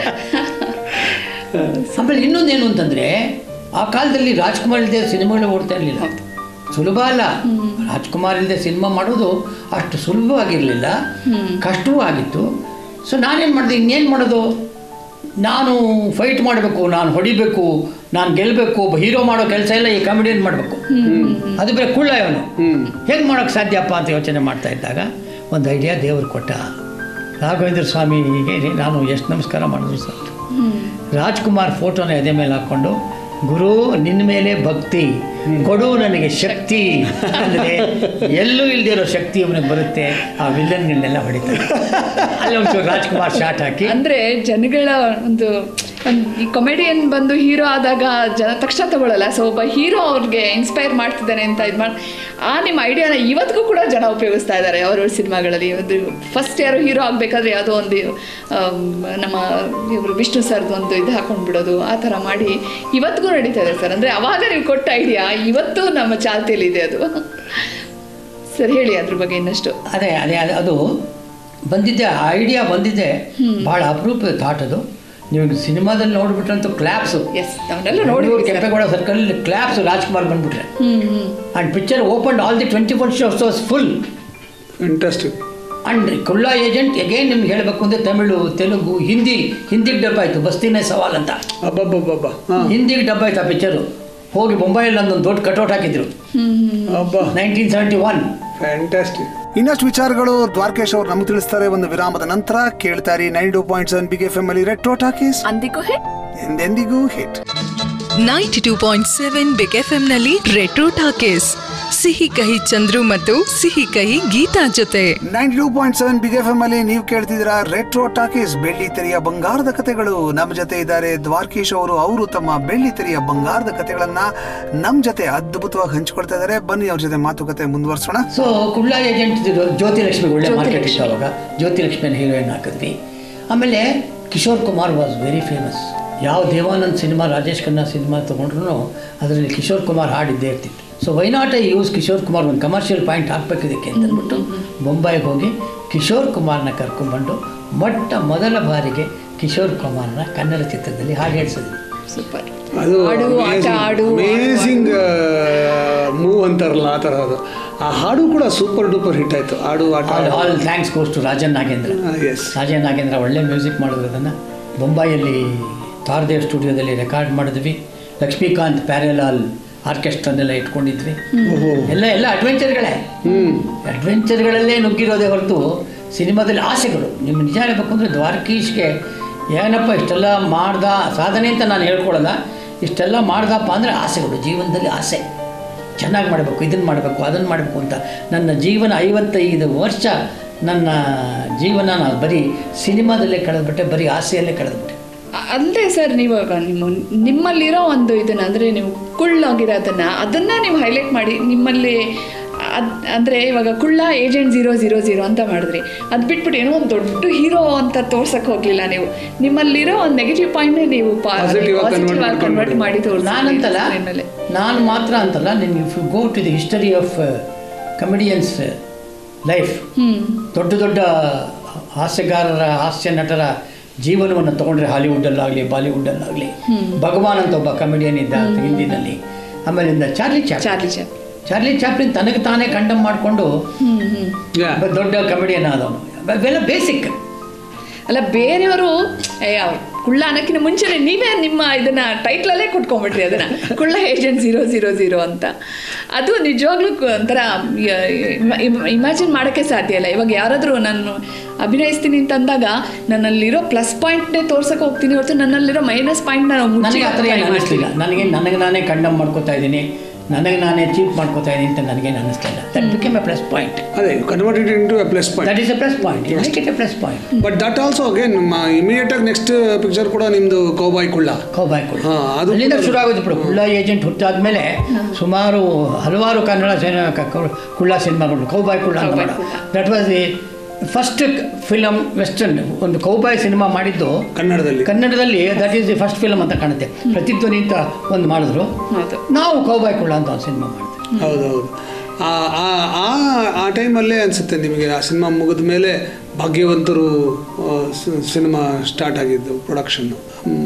ಆಮೇಲೆ ಇನ್ನೊಂದೇನು ಅಂತಂದ್ರೆ ಆ ಕಾಲದಲ್ಲಿ ರಾಜ್ಕುಮಾರ್ ಇಲ್ಲದೆ ಸಿನಿಮಾಗಳು ಓಡ್ತಾ ಇರಲಿಲ್ಲ ಸುಲಭ ಅಲ್ಲ ರಾಜ್ಕುಮಾರ್ ಇಲ್ಲದೆ ಸಿನಿಮಾ ಮಾಡೋದು ಅಷ್ಟು ಸುಲಭವಾಗಿರಲಿಲ್ಲ ಕಷ್ಟವೂ ಆಗಿತ್ತು ಸೊ ನಾನೇನು ಮಾಡಿದೆ ಇನ್ನೇನು ಮಾಡೋದು ನಾನು ಫೈಟ್ ಮಾಡಬೇಕು ನಾನು ಹೊಡಿಬೇಕು ನಾನು ಗೆಲ್ಲಬೇಕು ಒಬ್ಬ ಹೀರೋ ಮಾಡೋ ಕೆಲಸ ಎಲ್ಲ ಈ ಕಾಮಿಡಿಯನ್ ಮಾಡಬೇಕು ಅದು ಬೇರೆ ಕುಳ್ಳ ಇವನು ಹ್ಮ್ ಹೆಂಗೆ ಮಾಡೋಕ್ಕೆ ಸಾಧ್ಯಪ್ಪ ಅಂತ ಯೋಚನೆ ಮಾಡ್ತಾ ಇದ್ದಾಗ ಒಂದು ಐಡಿಯಾ ದೇವರು ಕೊಟ್ಟ ರಾಘವೇಂದ್ರ ಸ್ವಾಮಿಗೆ ನಾನು ಎಷ್ಟು ನಮಸ್ಕಾರ ಮಾಡಿದ್ರು ಸರ್ ರಾಜ್ಕುಮಾರ್ ಫೋಟೋನ ಎದೆ ಮೇಲೆ ಹಾಕ್ಕೊಂಡು ಗುರು ನಿನ್ನ ಮೇಲೆ ಭಕ್ತಿ ಕೊಡು ನನಗೆ ಶಕ್ತಿ ಅಂದರೆ ಎಲ್ಲೂ ಇಲ್ಲದೆ ಇರೋ ಶಕ್ತಿ ಅವನಿಗೆ ಬರುತ್ತೆ ಆ ವಿಲನ್ಗಳನ್ನೆಲ್ಲ ಹೊಡಿತಾರೆ ಅಲ್ಲಿ ಒಂಚೂರು ರಾಜ್ಕುಮಾರ್ ಶಾಟ್ ಹಾಕಿ ಅಂದ್ರೆ ಜನಗಳ ಒಂದು ಒಂದ್- ಈ ಕಾಮಿಡಿಯನ್ ಬಂದು ಹೀರೋ ಆದಾಗ ಜನ ತಕ್ಷಣ ತಗೊಳ್ಳಲ್ಲ ಸೊ ಒಬ್ಬ ಹೀರೋ ಅವ್ರಿಗೆ ಇನ್ಸ್ಪೈರ್ ಮಾಡ್ತಿದ್ದಾನೆ ಅಂತ ಇದು ಮಾಡಿ ಆ ನಿಮ್ಮ ಐಡಿಯಾನ ಇವತ್ತಿಗೂ ಕೂಡ ಜನ ಉಪಯೋಗಿಸ್ತಾ ಇದ್ದಾರೆ ಅವ್ರವ್ರ ಸಿನಿಮಾಗಳಲ್ಲಿ ಒಂದು ಫಸ್ಟ್ ಯಾರು ಹೀರೋ ಆಗಬೇಕಾದ್ರೆ ಯಾವುದೋ ಒಂದು ಆಮ್, ನಮ್ಮ ಇವರು ವಿಷ್ಣು ಸರ್ದು ಒಂದು ಇದು ಹಾಕೊಂಡು ಬಿಡೋದು ಆ ಥರ ಮಾಡಿ ಇವತ್ತಿಗೂ ನಡೀತಾ ಇದೆ ಸರ್ ಅಂದರೆ ಅವಾಗ ನೀವು ಕೊಟ್ಟ ಐಡಿಯಾ ಇವತ್ತು ನಮ್ಮ ಚಾಲ್ತಿಯಲ್ಲಿದೆ ಅದು ಸರ್ ಹೇಳಿ ಅದ್ರ ಬಗ್ಗೆ ಇನ್ನಷ್ಟು ಅದೇ ಅದೇ ಅದೇ ಅದು ಬಂದಿದ್ದೆ ಆ ಐಡಿಯಾ ಬಂದಿದ್ದೆ ಭಾಳ ಅಪರೂಪದ ಥಾಟ್ ಅದು ನೀವು ಸಿನಿಮಾದಲ್ಲಿ ನೋಡ್ಬಿಟ್ರಂತೂ ಕ್ಲಾಪ್ಸು ಎಸ್ ನಾವೆಲ್ಲ ನೋಡಿ ಕೆಂಪೇಗೌಡ ಸರ್ಕಲ್ ಕ್ಲಾಪ್ಸ್ ರಾಜ್ಕುಮಾರ್ ಬಂದ್ಬಿಟ್ರೆ hmm hmm and picture open all the twenty four shows was full interesting and Kulla agent again ನಿಮ್ಗೆ ಹೇಳಬೇಕು ಅಂದರೆ ತಮಿಳು ತೆಲುಗು ಹಿಂದಿ ಹಿಂದಿಗೆ ಡಬ್ಬ ಆಯಿತು ಬಸ್ತಿನೇ ಸವಾಲ್ ಅಂತ ಅಬ್ಬಬ್ಬಬ್ಬಬ್ಬ ಹಾಂ ಹಿಂದಿಗೆ ಡಬ್ಬ ಆಯ್ತು ಆ ಪಿಕ್ಚರು ಹೋಗಿ ಮುಂಬೈಯಲ್ಲಿ ಒಂದೊಂದು ದೊಡ್ಡ ಕಟೌಟ್ ಹಾಕಿದ್ರು ಅಬ್ಬಾ ನೈನ್ಟೀನ್ ಸೆವೆಂಟಿ ಒನ್ ಫ್ಯಾಂಟಾಸ್ಟಿಕ್ ಇನ್ನಷ್ಟು ವಿಚಾರಗಳು ದ್ವಾರಕೇಶ್ ಅವರು ನಮ್ಗೆ ತಿಳಿಸ್ತಾರೆ ಒಂದು ವಿರಾಮದ ನಂತರ ಕೇಳ್ತಾರೆ nine two point seven big F M ಅಲ್ಲಿ ರೆಟ್ರೋ ಟಾಕೀಸ್ ಅಂದಿಗೂ ಹಿಟ್ ಎಂದೆಂದಿಗೂ hit ninety two point seven big F ನಲ್ಲಿ ರೆಟ್ರೋ ಟಾಕೀಸ್ ಸಿಹಿ ಕಹಿ ಚಂದ್ರು ಮತ್ತು ಸಿಹಿ ಕಹಿ ಗೀತಾ ಜೊತೆ ninety two point seven big F M ಅಲ್ಲಿ ನೀವು ಕೇಳ್ತಿದ್ದೀರಾ ರೆಟ್ರೋ ಟಾಕೀಸ್ ಬೆಳ್ಳಿ ತೆರೆಯ ಬಂಗಾರದ ಕಥೆಗಳು ನಮ್ಮ ಜೊತೆ ಇದ್ದಾರೆ ದ್ವಾರಕೀಶ್ ಅವರು ಅವರು ತಮ್ಮ ಬೆಳ್ಳಿ ತೆರೆಯ ಬಂಗಾರದ ಕಥೆಗಳನ್ನ ನಮ್ಮ ಜೊತೆ ಅದ್ಭುತವಾಗಿ ಹಂಚಿಕೊಳ್ತಾ ಇದ್ದಾರೆ ಬನ್ನಿ ಅವ್ರ ಜೊತೆ ಮಾತುಕತೆ ಮುಂದುವರ್ಸೋಣ ಸೊ ಕುಳ್ಳ ಏಜೆಂಟ್ ಜ್ಯೋತಿ ಲಕ್ಷ್ಮಿ ಒಳ್ಳೆ ಮಾರ್ಕೆಟ್ ಇತ್ತು ಅವಾಗ ಜ್ಯೋತಿ ಲಕ್ಷ್ಮಿನ ಹೀರೋಯಿನ್ ಹಾಕಿದ್ವಿ ಆಮೇಲೆ Kishore Kumar was very famous ಯಾವ ದೇವಾನಂದ್ ಸಿನಿಮಾ ರಾಜೇಶ್ ಖನ್ನಾ ಸಿನಿಮಾ ತೊಗೊಂಡ್ರು ಅದರಲ್ಲಿ ಕಿಶೋರ್ ಕುಮಾರ್ ಹಾಡಿದ್ದೇ ಇರ್ತಿತ್ತು so why not I use Kishore Kumar ಒಂದು ಕಮರ್ಷಿಯಲ್ ಪಾಯಿಂಟ್ ಹಾಕ್ಬೇಕಿದ್ದಕ್ಕೆ ಅಂತ ಅಂದ್ಬಿಟ್ಟು ಬೊಂಬಾಯಿಗೆ ಹೋಗಿ ಕಿಶೋರ್ ಕುಮಾರ್ನ ಕರ್ಕೊಂಡ್ಬಂದು ಮೊಟ್ಟ ಮೊದಲ ಬಾರಿಗೆ ಕಿಶೋರ್ ಕುಮಾರ್ನ ಕನ್ನಡ ಚಿತ್ರದಲ್ಲಿ ಹಾಡು ಹೇಳಿಸಿದ್ವಿ ಸೂಪರ್ ಅದು ಆಡು ಆಟ ಆಡು ಅಮೇಸಿಂಗ್ ಮೂವ್ ಅಂತಾರಲ್ಲ ಆ ಥರ ಅದು ಆ ಹಾಡು ಕೂಡ ಸೂಪರ್ ಡೂಪರ್ ಹಿಟ್ ಆಯ್ತು ಹಾಡು ಆಟ all all thanks goes to Rajan Nagendra yes Rajan Nagendra ಒಳ್ಳೆ ಮ್ಯೂಸಿಕ್ ಮಾಡಿದ್ರು ಅದನ್ನು ಬೊಂಬಾಯಲ್ಲಿ ತಾರದೇವ್ ಸ್ಟುಡಿಯೋದಲ್ಲಿ ರೆಕಾರ್ಡ್ ಮಾಡಿದ್ವಿ ಲಕ್ಷ್ಮೀಕಾಂತ್ ಪ್ಯಾರೆಲಾಲ್ ಆರ್ಕೆಸ್ಟ್ರನ್ನೆಲ್ಲ ಇಟ್ಕೊಂಡಿದ್ವಿ ಓಹೋ ಎಲ್ಲ ಎಲ್ಲ ಅಡ್ವೆಂಚರ್ಗಳೇ ಹ್ಮ್ ಅಡ್ವೆಂಚರ್ಗಳಲ್ಲೇ ನುಗ್ಗಿರೋದೇ ಹೊರತು ಸಿನಿಮಾದಲ್ಲಿ ಆಸೆಗಳು ನಿಮ್ಮ ನಿಜ ಹೇಳಬೇಕು ಅಂದರೆ ದ್ವಾರಕೀಶ್ಗೆ ಏನಪ್ಪ ಇಷ್ಟೆಲ್ಲ ಮಾಡ್ದ ಸಾಧನೆ ಅಂತ ನಾನು ಹೇಳ್ಕೊಳ್ಳಲ್ಲ ಇಷ್ಟೆಲ್ಲ ಮಾಡ್ದಪ್ಪ ಅಂದರೆ ಆಸೆಗಳು ಜೀವನದಲ್ಲಿ ಆಸೆ ಚೆನ್ನಾಗಿ ಮಾಡಬೇಕು ಇದನ್ನು ಮಾಡಬೇಕು ಅದನ್ನು ಮಾಡಬೇಕು ಅಂತ ನನ್ನ ಜೀವನ ಐವತ್ತೈದು ವರ್ಷ ನನ್ನ ಜೀವನ ನಾನು ಬರೀ ಸಿನಿಮಾದಲ್ಲೇ ಕಳೆದ್ಬಿಟ್ಟೆ ಬರೀ ಆಸೆಯಲ್ಲೇ ಕಳೆದ್ಬಿಟ್ಟೆ ಅಲ್ಲದೆ ಸರ್ ನೀವು ನಿಮ್ಮ ನಿಮ್ಮಲ್ಲಿರೋ ಒಂದು ಇದನ್ನ ಅಂದರೆ ನೀವು ಕುಳ್ಳಾಗಿರೋದನ್ನ ಅದನ್ನ ನೀವು ಹೈಲೈಟ್ ಮಾಡಿ ನಿಮ್ಮಲ್ಲಿ ಅದ್ ಅಂದರೆ ಇವಾಗ ಕುಳ್ಳ ಏಜೆಂಟ್ ಝೀರೋ ಝೀರೋ ಝೀರೋ ಅಂತ ಮಾಡಿದ್ರಿ ಅದು ಬಿಟ್ಬಿಟ್ಟು ಏನೋ ಒಂದು ದೊಡ್ಡ ಹೀರೋ ಅಂತ ತೋರ್ಸಕ್ಕೆ ಹೋಗಲಿಲ್ಲ ನೀವು ನಿಮ್ಮಲ್ಲಿರೋ ಒಂದು ನೆಗೆಟಿವ್ ಪಾಯಿಂಟ್ನೇ ನೀವು Positive ಆಗಿ convert ಪಾಸಿಟಿವ್ ಆಗಿ ಕನ್ವರ್ಟ್ ಮಾಡಿ ತೋರಿಸಿ ನಾನಂತಲ್ಲ ಮೇಲೆ ನಾನು ಮಾತ್ರ ಅಂತಲ್ಲ ನಿಮ್ಗೆ if you go to the history of comedians life ಹ್ಮ್ ದೊಡ್ಡ ದೊಡ್ಡ ಹಾಸ್ಯಗಾರರ ಹಾಸ್ಯ ನಟರ ಜೀವನವನ್ನು ತಗೊಂಡ್ರೆ ಹಾಲಿವುಡ್ಡಲ್ಲಾಗಲಿ ಬಾಲಿವುಡ್ಡಲ್ಲಾಗಲಿ ಭಗವಾನ್ ಅಂತ ಒಬ್ಬ ಕಮಿಡಿಯನ್ ಇದ್ದ ಹಿಂದಿನಲ್ಲಿ ಆಮೇಲಿಂದ Charlie Chap Charlie Chap Charlie Chaplin ತನಗೆ ತಾನೇ ಕಂಡಮ್ ಮಾಡಿಕೊಂಡು ಹ್ಮ್ ಹ್ಮ್ Yeah. ದೊಡ್ಡ ಕಮಿಡಿಯನ್ ಆದವನು ಅವೆಲ್ಲ ಬೇಸಿಕ್ ಅಲ್ಲ ಬೇರೆಯವರು ಏ ಅವ್ರು ಕುಳ್ಳ ಅನ್ನೋಕ್ಕಿಂತ ಮುಂಚೆನೆ ನೀವೇ ನಿಮ್ಮ ಇದನ್ನ ಟೈಟ್ಲಲ್ಲೇ ಕೊಟ್ಕೊಂಬಿಟ್ರಿ ಅದನ್ನ ಕುಳ್ಳ ಏಜೆಂಟ್ ಝೀರೋ ಝೀರೋ ಝೀರೋ ಅಂತ ಅದು ನಿಜವಾಗ್ಲೂ ಕ- ಒಂಥರ ಇಮ್ಯಾಜಿನ್ ಮಾಡೋಕ್ಕೆ ಸಾಧ್ಯ ಇಲ್ಲ ಇವಾಗ ಯಾರಾದರೂ ನಾನು ಅಭಿನಯಿಸ್ತೀನಿ ಅಂತ ಅಂದಾಗ ನನ್ನಲ್ಲಿರೋ ಪ್ಲಸ್ ಪಾಯಿಂಟ್ನೇ ತೋರ್ಸಕ್ಕೆ ಹೋಗ್ತೀನಿ ಹೊರತು ನನ್ನಲ್ಲಿರೋ ಮೈನಸ್ ಪಾಯಿಂಟ್ ನಾವು ನನಗೆ ಆ ಥರ ಏನು ಅನ್ನಿಸ್ಲಿಲ್ಲ ನನಗೆ ನನಗೆ ನಾನೇ ಕಂಡಮ್ ಮಾಡ್ಕೋತಾ ಇದ್ದೀನಿ ನನಗೆ ನಾನೇ ಚೀಪ್ ಮಾಡ್ಕೋತಾ ಇದ್ದೀನಿ ಅಂತ ನನಗೇನು ಅನ್ನಿಸ್ಲಿಲ್ಲ that became a plus point ಅದೇ converted into a plus point that is a plus point make it a plus point but that also again immediate ಆಗಿ ನೆಕ್ಸ್ಟ್ ಪಿಕ್ಚರ್ ಕೂಡ ನಿಮ್ದು ಕೌಬಾಯ್ ಕುಳ್ಳ ಕೌಬಾಯ್ ಕುಳ್ಳ ಹಾ, ಅದು ಅಲ್ಲಿಂದ ಕೂಡ- ಶುರು ಆಗೋದು ಬಿಡು ಕುಳ್ಳ ಏಜೆಂಟ್ ಹುಟ್ಟಾದ್ಮೇಲೆ ಸುಮಾರು ಹಲವಾರು ಕನ್ನಡ ಸಿನಿಮಾ ಕ- ಕ- ಕುಳ್ಳ ಸಿನಿಮಾಗಳು ಕೌಬಾಯ್ ಕುಳ್ಳ ಅಂತ ಕೌಬಾಯ್ ಮಾಡ Kulla. That was the first film western ಒಂದು ಕೌಬಾಯ್ ಸಿನಿಮಾ ಮಾಡಿದ್ದು ಕನ್ನಡದಲ್ಲಿ ಕನ್ನಡದಲ್ಲಿ that is the first film ಅಂತ ಕಾಣುತ್ತೆ ಪ್ರತಿಧ್ವನಿ ಅಂತ ಒಂದು ಮಾಡಿದ್ರು ಹೌದು ನಾವು ಕೌಬಾಯ್ ಕುಳ್ಳ ಅಂತ ಒಂದು ಸಿನಿಮಾ ಮಾಡಿದ್ವಿ ಹೌದೌದು ಆ ಆ- ಆ ಆ ಟೈಮಲ್ಲೇ ಅನಿಸುತ್ತೆ ನಿಮಗೆ ಆ ಸಿನಿಮಾ ಮುಗಿದ ಮೇಲೆ ಭಾಗ್ಯವಂತರು ಸಿನಿಮಾ ಸ್ಟಾರ್ಟ್ ಆಗಿದ್ದು production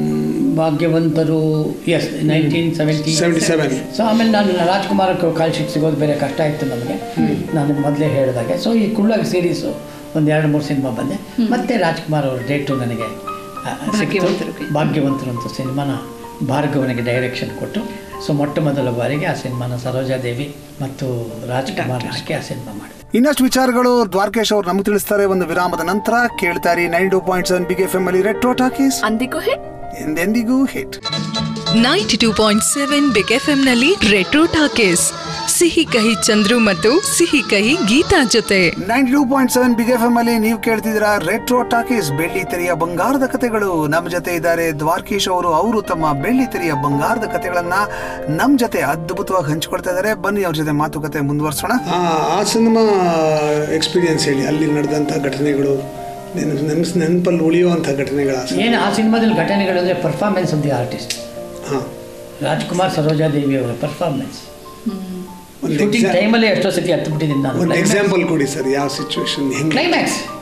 Bhagyavantaru yes nineteen seventy seventy seven so ಆಮೇಲೆ ನಾನು ರಾಜ್ಕುಮಾರ್ ಕಾಲ್ ಶೀಟ್ ಸಿಗೋದು ಬೇರೆ ಕಷ್ಟ ಇತ್ತು ನಮಗೆ ನಾನು ಮೊದಲೇ ಹೇಳಿದಾಗೆ ಸೊ ಈ ಕುಳ್ಳಾಗ ಸೀರೀಸು ಒಂದು ಎರಡು ಮೂರು ಸಿನಿಮಾ ಬಂದೆ ಮತ್ತೆ ರಾಜ್ಕುಮಾರ್ ಅವ್ರ ಡೇಟು ನನಗೆ ಆ, ಸಿಕ್ತು. ಭಾಗ್ಯವಂತರು. ಭಾಗ್ಯವಂತರು ಅಂತ ಸಿನಿಮಾನ ಭಾರ್ಗವನಿಗೆ ಡೈರೆಕ್ಷನ್ ಕೊಟ್ಟು ಸೊ ಮೊಟ್ಟ ಮೊದಲ ಬಾರಿಗೆ ಆ ಸಿನಿಮಾನ ಸರೋಜಾದೇವಿ ಮತ್ತು ರಾಜ್ಕುಮಾರ್ ಹಾಕಿ ಆ ಸಿನಿಮಾ ಮಾಡಿದೆ ಇನ್ನಷ್ಟು ವಿಚಾರಗಳು ದ್ವಾರಕೇಶ್ ಅವರು ನಮಗೆ ತಿಳಿಸ್ತಾರೆ ಒಂದು ವಿರಾಮದ ನಂತರ ಕೇಳ್ತಾರೆ nine two point seven big F M ಅಲ್ಲಿ ರೆಟ್ರೋ ಟಾಕೀಸ್ ಅಂದಿಗೂ ಹಿಟ್ ಎಂದೆಂದಿಗೂ hit ninety two point seven big F ನಲ್ಲಿ ರೆಟ್ರೋ ಟಾಕೀಸ್ ಸಿಹಿ ಕಹಿ ಚಂದ್ರು ಮತ್ತು ಸಿಹಿ ಕಹಿ ಗೀತಾ ಜೊತೆ ninety two point seven big F M ಅಲ್ಲಿ ನೀವು ಕೇಳ್ತಿದ್ದೀರಾ ರೆಟ್ರೋ ಟಾಕೀಸ್ ಬೆಳ್ಳಿ ತೆರೆಯ ಬಂಗಾರದ ಕಥೆಗಳು ನಮ್ಮ ಜೊತೆ ಇದ್ದಾರೆ ದ್ವಾರಕೀಶ್ ಅವರು ಅವರು ತಮ್ಮ ಬೆಳ್ಳಿ ತೆರೆಯ ಬಂಗಾರದ ಕಥೆಗಳನ್ನ ನಮ್ಮ ಜೊತೆ ಅದ್ಭುತವಾಗಿ ಹಂಚಿಕೊಳ್ತಾ ಇದ್ದಾರೆ ಬನ್ನಿ ಅವ್ರ ಜೊತೆ ಮಾತುಕತೆ ಮುಂದುವರ್ಸೋಣ ಆ ಸಿನಿಮಾ ಎಕ್ಸ್ಪೀರಿಯನ್ಸ್ ಹೇಳಿ ಅಲ್ಲಿ ನಡೆದಂಥ ಘಟನೆಗಳು ನೆನಪು ನೆನಪಲ್ಲಿ ಉಳಿಯುವಂಥ ಘಟನೆಗಳ ಏನು ಆ ಸಿನಿಮಾದಲ್ಲಿ ಘಟನೆಗಳಂದರೆ ಪರ್ಫಾರ್ಮೆನ್ಸ್ ಆಫ್ ದಿ ಆರ್ಟಿಸ್ಟ್ ಹಾಂ ರಾಜ್ಕುಮಾರ್ ಸರೋಜಾದೇವಿ ಅವರ ಪರ್ಫಾರ್ಮೆನ್ಸ್ ಒಂದು ಶೂಟಿಂಗ್ ಎಕ್ಸಾ ಟೈಮಲ್ಲೇ ಎಷ್ಟೋ ಸತಿ ಹತ್ತು ಬಿಟ್ಟಿದ್ದೀನಿ ಒಂದು ನಾನು ಎಕ್ಸಾಂಪಲ್ ಕೊಡಿ ಸರ್ ಯಾವ ಸಿಚುವೇಶನ್ ಹೆಂಗೆ ಕ್ಲೈಮ್ಯಾಕ್ಸ್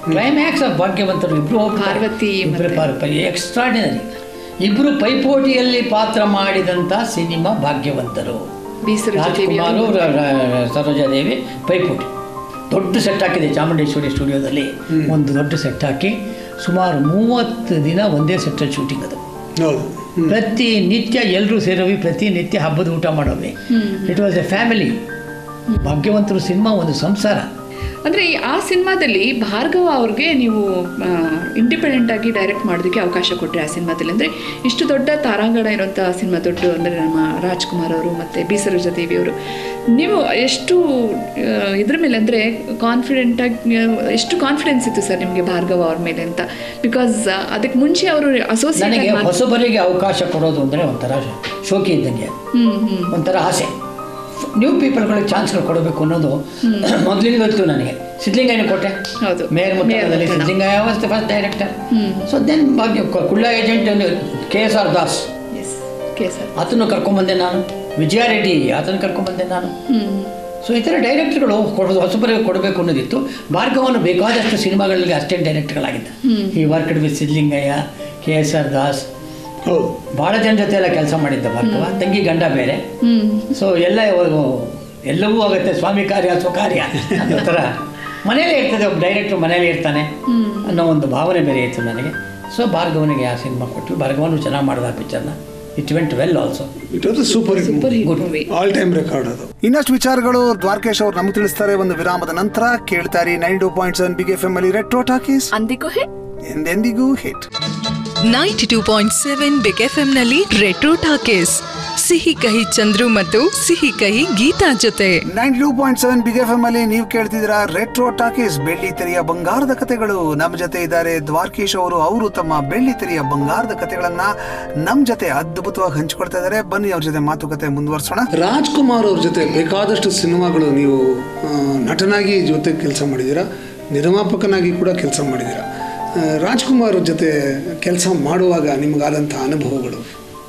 ಕ್ಲೈಮ್ಯಾಕ್ಸ್ ಆಫ್ ಭಾಗ್ಯವಂತರು ಇಬ್ರು ಪಾರ್ವತಿ ಮತ್ತೆ- ಎಕ್ಸ್ಟ್ರಾಡಿನರಿ ಇಬ್ರು ಪೈಪೋಟಿಯಲ್ಲಿ ಪಾತ್ರ ಮಾಡಿದಂಥ ಸಿನಿಮಾ ಭಾಗ್ಯವಂತರು ಬಿ ಸರೋಜಾದೇವಿ ರಾಜ್ಕುಮಾರು ಅವರು ರ- ರ- ಸರೋಜಾದೇವಿ ಪೈಪೋಟಿ ದೊಡ್ಡ ಸೆಟ್ ಹಾಕಿದೆ ಚಾಮುಂಡೇಶ್ವರಿ ಸ್ಟುಡಿಯೋದಲ್ಲಿ ಒಂದು ದೊಡ್ಡ ಸೆಟ್ ಹಾಕಿ ಸುಮಾರು ಮೂವತ್ತು ದಿನ ಒಂದೇ ಸೆಟ್ಟಲ್ಲಿ ಶೂಟಿಂಗ್ ಅದು ಹೌದು ಹ್ಮ್. ಪ್ರತಿ ನಿತ್ಯ ಎಲ್ಲರೂ ಸೇರೋವಿ ಪ್ರತಿ ನಿತ್ಯ ಹಬ್ಬದ ಊಟ ಮಾಡೋವಿ it was a family Bhagyavantharu cinema ಒಂದು ಸಂಸಾರ ಅಂದ್ರೆ ಈ ಆ ಸಿನಿಮಾದಲ್ಲಿ ಭಾರ್ಗವ ಅವ್ರಿಗೆ ನೀವು ಇಂಡಿಪೆಂಡೆಂಟ್ ಆಗಿ ಡೈರೆಕ್ಟ್ ಮಾಡೋದಕ್ಕೆ ಅವಕಾಶ ಕೊಟ್ಟರೆ ಆ ಸಿನಿಮಾದಲ್ಲಿ ಅಂದ್ರೆ ಇಷ್ಟು ದೊಡ್ಡ ತಾರಾಂಗಣ ಇರುವಂಥ ಸಿನಿಮಾ ದೊಡ್ಡ ಅಂದ್ರೆ ನಮ್ಮ ರಾಜ್ಕುಮಾರ್ ಅವರು ಮತ್ತೆ ಬಿ ಸರೋಜಾ ದೇವಿ ಅವರು ನೀವು ಎಷ್ಟು ಆ, ಇದ್ರ ಮೇಲೆ ಅಂದ್ರೆ ಕಾನ್ಫಿಡೆಂಟ್ ಆಗಿ ಆ, ಎಷ್ಟು ಕಾನ್ಫಿಡೆನ್ಸ್ ಇತ್ತು ಸರ್ ನಿಮಗೆ ಭಾರ್ಗವ ಅವ್ರ ಮೇಲೆ ಅಂತ ಬಿಕಾಸ್ ಅದಕ್ಕೆ ಮುಂಚೆ ಅವರು ನನಗೆ ಅಸೋಸಿಯೇಟ್ ಹೊಸಬರಿಗೆ ಅವಕಾಶ ಕೊಡೋದು ಅಂದರೆ ಒಂಥರ ಶೋಕಿ ಇದ್ದಂಗೆ ಹ್ಮ್ ಹ್ಮ್ ಒಂಥರ ಆಸೆ ನ್ಯೂ ಪೀಪಲ್ಗಳಿಗೆ ಚಾನ್ಸ್ಗಳು ಕೊಡಬೇಕು ಅನ್ನೋದು ಮೊದಲಿಂದ ಗೊತ್ತು ನನಗೆ ಸಿದ್ಲಿಂಗಯ್ಯನ ಕೊಟ್ಟೆ ಹೌದು. ಮೇಯರ್ ಮುತ್ತದಲ್ಲಿ mayor Muthanna. Siddalingaiah was the first director hmm. So then ಭಾಗ್ಯ Kulla agent K S R Das S K sir ಆತನು ಕರ್ಕೊಂಬಂದೆ ನಾನು ವಿಜಯ ರೆಡ್ಡಿ ಆತನ ಕರ್ಕೊಂಬಂದೆ ನಾನು ಹ್ಮ್ ಸೊ ಈ ಥರ ಡೈರೆಕ್ಟರ್ಗಳು ಕೊಡೋದು ಹೊಸಬರಿಗೆ ಕೊಡಬೇಕು ಅನ್ನೋದಿತ್ತು ಭಾರ್ಗವನು ಬೇಕಾದಷ್ಟು ಸಿನಿಮಾಗಳಿಗೆ ಅಸಿಸ್ಟೆಂಟ್ ಡೈರೆಕ್ಟರ್ಗಳಾಗಿದ್ದ ಈ worked with Siddalingaiah K S R Das ಹೌದು ಭಾಳ ಜನ ಜೊತೆ ಎಲ್ಲ ಕೆಲಸ ಮಾಡಿದ್ದ ಭಾರ್ಗವ ತಂಗಿ ಗಂಡ ಬೇರೆ ಹ್ಮ್ ಸೊ ಎಲ್ಲ ಇವಾಗ ಎಲ್ಲವೂ ಆಗುತ್ತೆ ಸ್ವಾಮಿ ಕಾರ್ಯ ಸ್ವಕಾರ್ಯ ಅನ್ನೋ ಥರ ಮನೇಲೇ ಇರ್ತದೆ ಒಬ್ಬ ಡೈರೆಕ್ಟ್ರು ಮನೇಲೇ ಇರ್ತಾನೆ ಅನ್ನೋ ಒಂದು ಭಾವನೆ ಬೇರೆ ಇತ್ತು ನನಗೆ ಸೊ ಭಾರ್ಗವನಿಗೆ ಆ ಸಿನಿಮಾ ಕೊಟ್ಟು ಭಾರ್ಗವನು ಚೆನ್ನಾಗಿ ಮಾಡಿದ ಆ ಪಿಕ್ಚರ್ನ it went well also it was super super hit Good. Movie all time record ಅದು ಇನ್ನಷ್ಟು ವಿಚಾರಗಳು ದ್ವಾರಕೇಶ್ ಅವರು ನಮ್ಗೆ ತಿಳಿಸ್ತಾರೆ ಒಂದು ವಿರಾಮದ ನಂತರ ಕೇಳ್ತಾರೆ nine two point seven big F M ಅಲ್ಲಿ ರೆಟ್ರೋ ಟಾಕೀಸ್ ಅಂದಿಗೂ ಹಿಟ್ ಎಂದೆಂದಿಗೂ hit ninety two point seven big F ನಲ್ಲಿ ರೆಟ್ರೋ ಟಾಕೀಸ್ ಸಿಹಿ ಕಹಿ ಚಂದ್ರು ಮತ್ತು ಸಿಹಿ ಕಹಿ ಗೀತಾ ಜೊತೆ ninety two point seven big F M ಅಲ್ಲಿ ನೀವು ಕೇಳ್ತಿದ್ದೀರಾ ರೆಟ್ರೋ ಟಾಕೀಸ್ ಬೆಳ್ಳಿ ತೆರೆಯ ಬಂಗಾರದ ಕತೆಗಳು ನಮ್ಮ ಜೊತೆ ಇದ್ದಾರೆ ದ್ವಾರಕೀಶ್ ಅವರು ಅವರು ತಮ್ಮ ಬೆಳ್ಳಿ ತೆರೆಯ ಬಂಗಾರದ ಕತೆಗಳನ್ನ ನಮ್ಮ ಜೊತೆ ಅದ್ಭುತವಾಗಿ ಹಂಚಿಕೊಳ್ತಾ ಇದ್ದಾರೆ ಬನ್ನಿ ಅವ್ರ ಜೊತೆ ಮಾತುಕತೆ ಮುಂದುವರ್ಸೋಣ ರಾಜ್ಕುಮಾರ್ ಅವ್ರ ಜೊತೆ ಬೇಕಾದಷ್ಟು ಸಿನಿಮಾಗಳು ನೀವು ಆ, ನಟನಾಗಿ ಜೊತೆ ಕೆಲಸ ಮಾಡಿದ್ದೀರಾ ನಿರ್ಮಾಪಕನಾಗಿ ಕೂಡ ಕೆಲಸ ಮಾಡಿದ್ದೀರಾ ಆ, ರಾಜ್ಕುಮಾರ್ ಅವ್ರ ಜೊತೆ ಕೆಲಸ ಮಾಡುವಾಗ ನಿಮಗಾದಂಥ ಅನುಭವಗಳು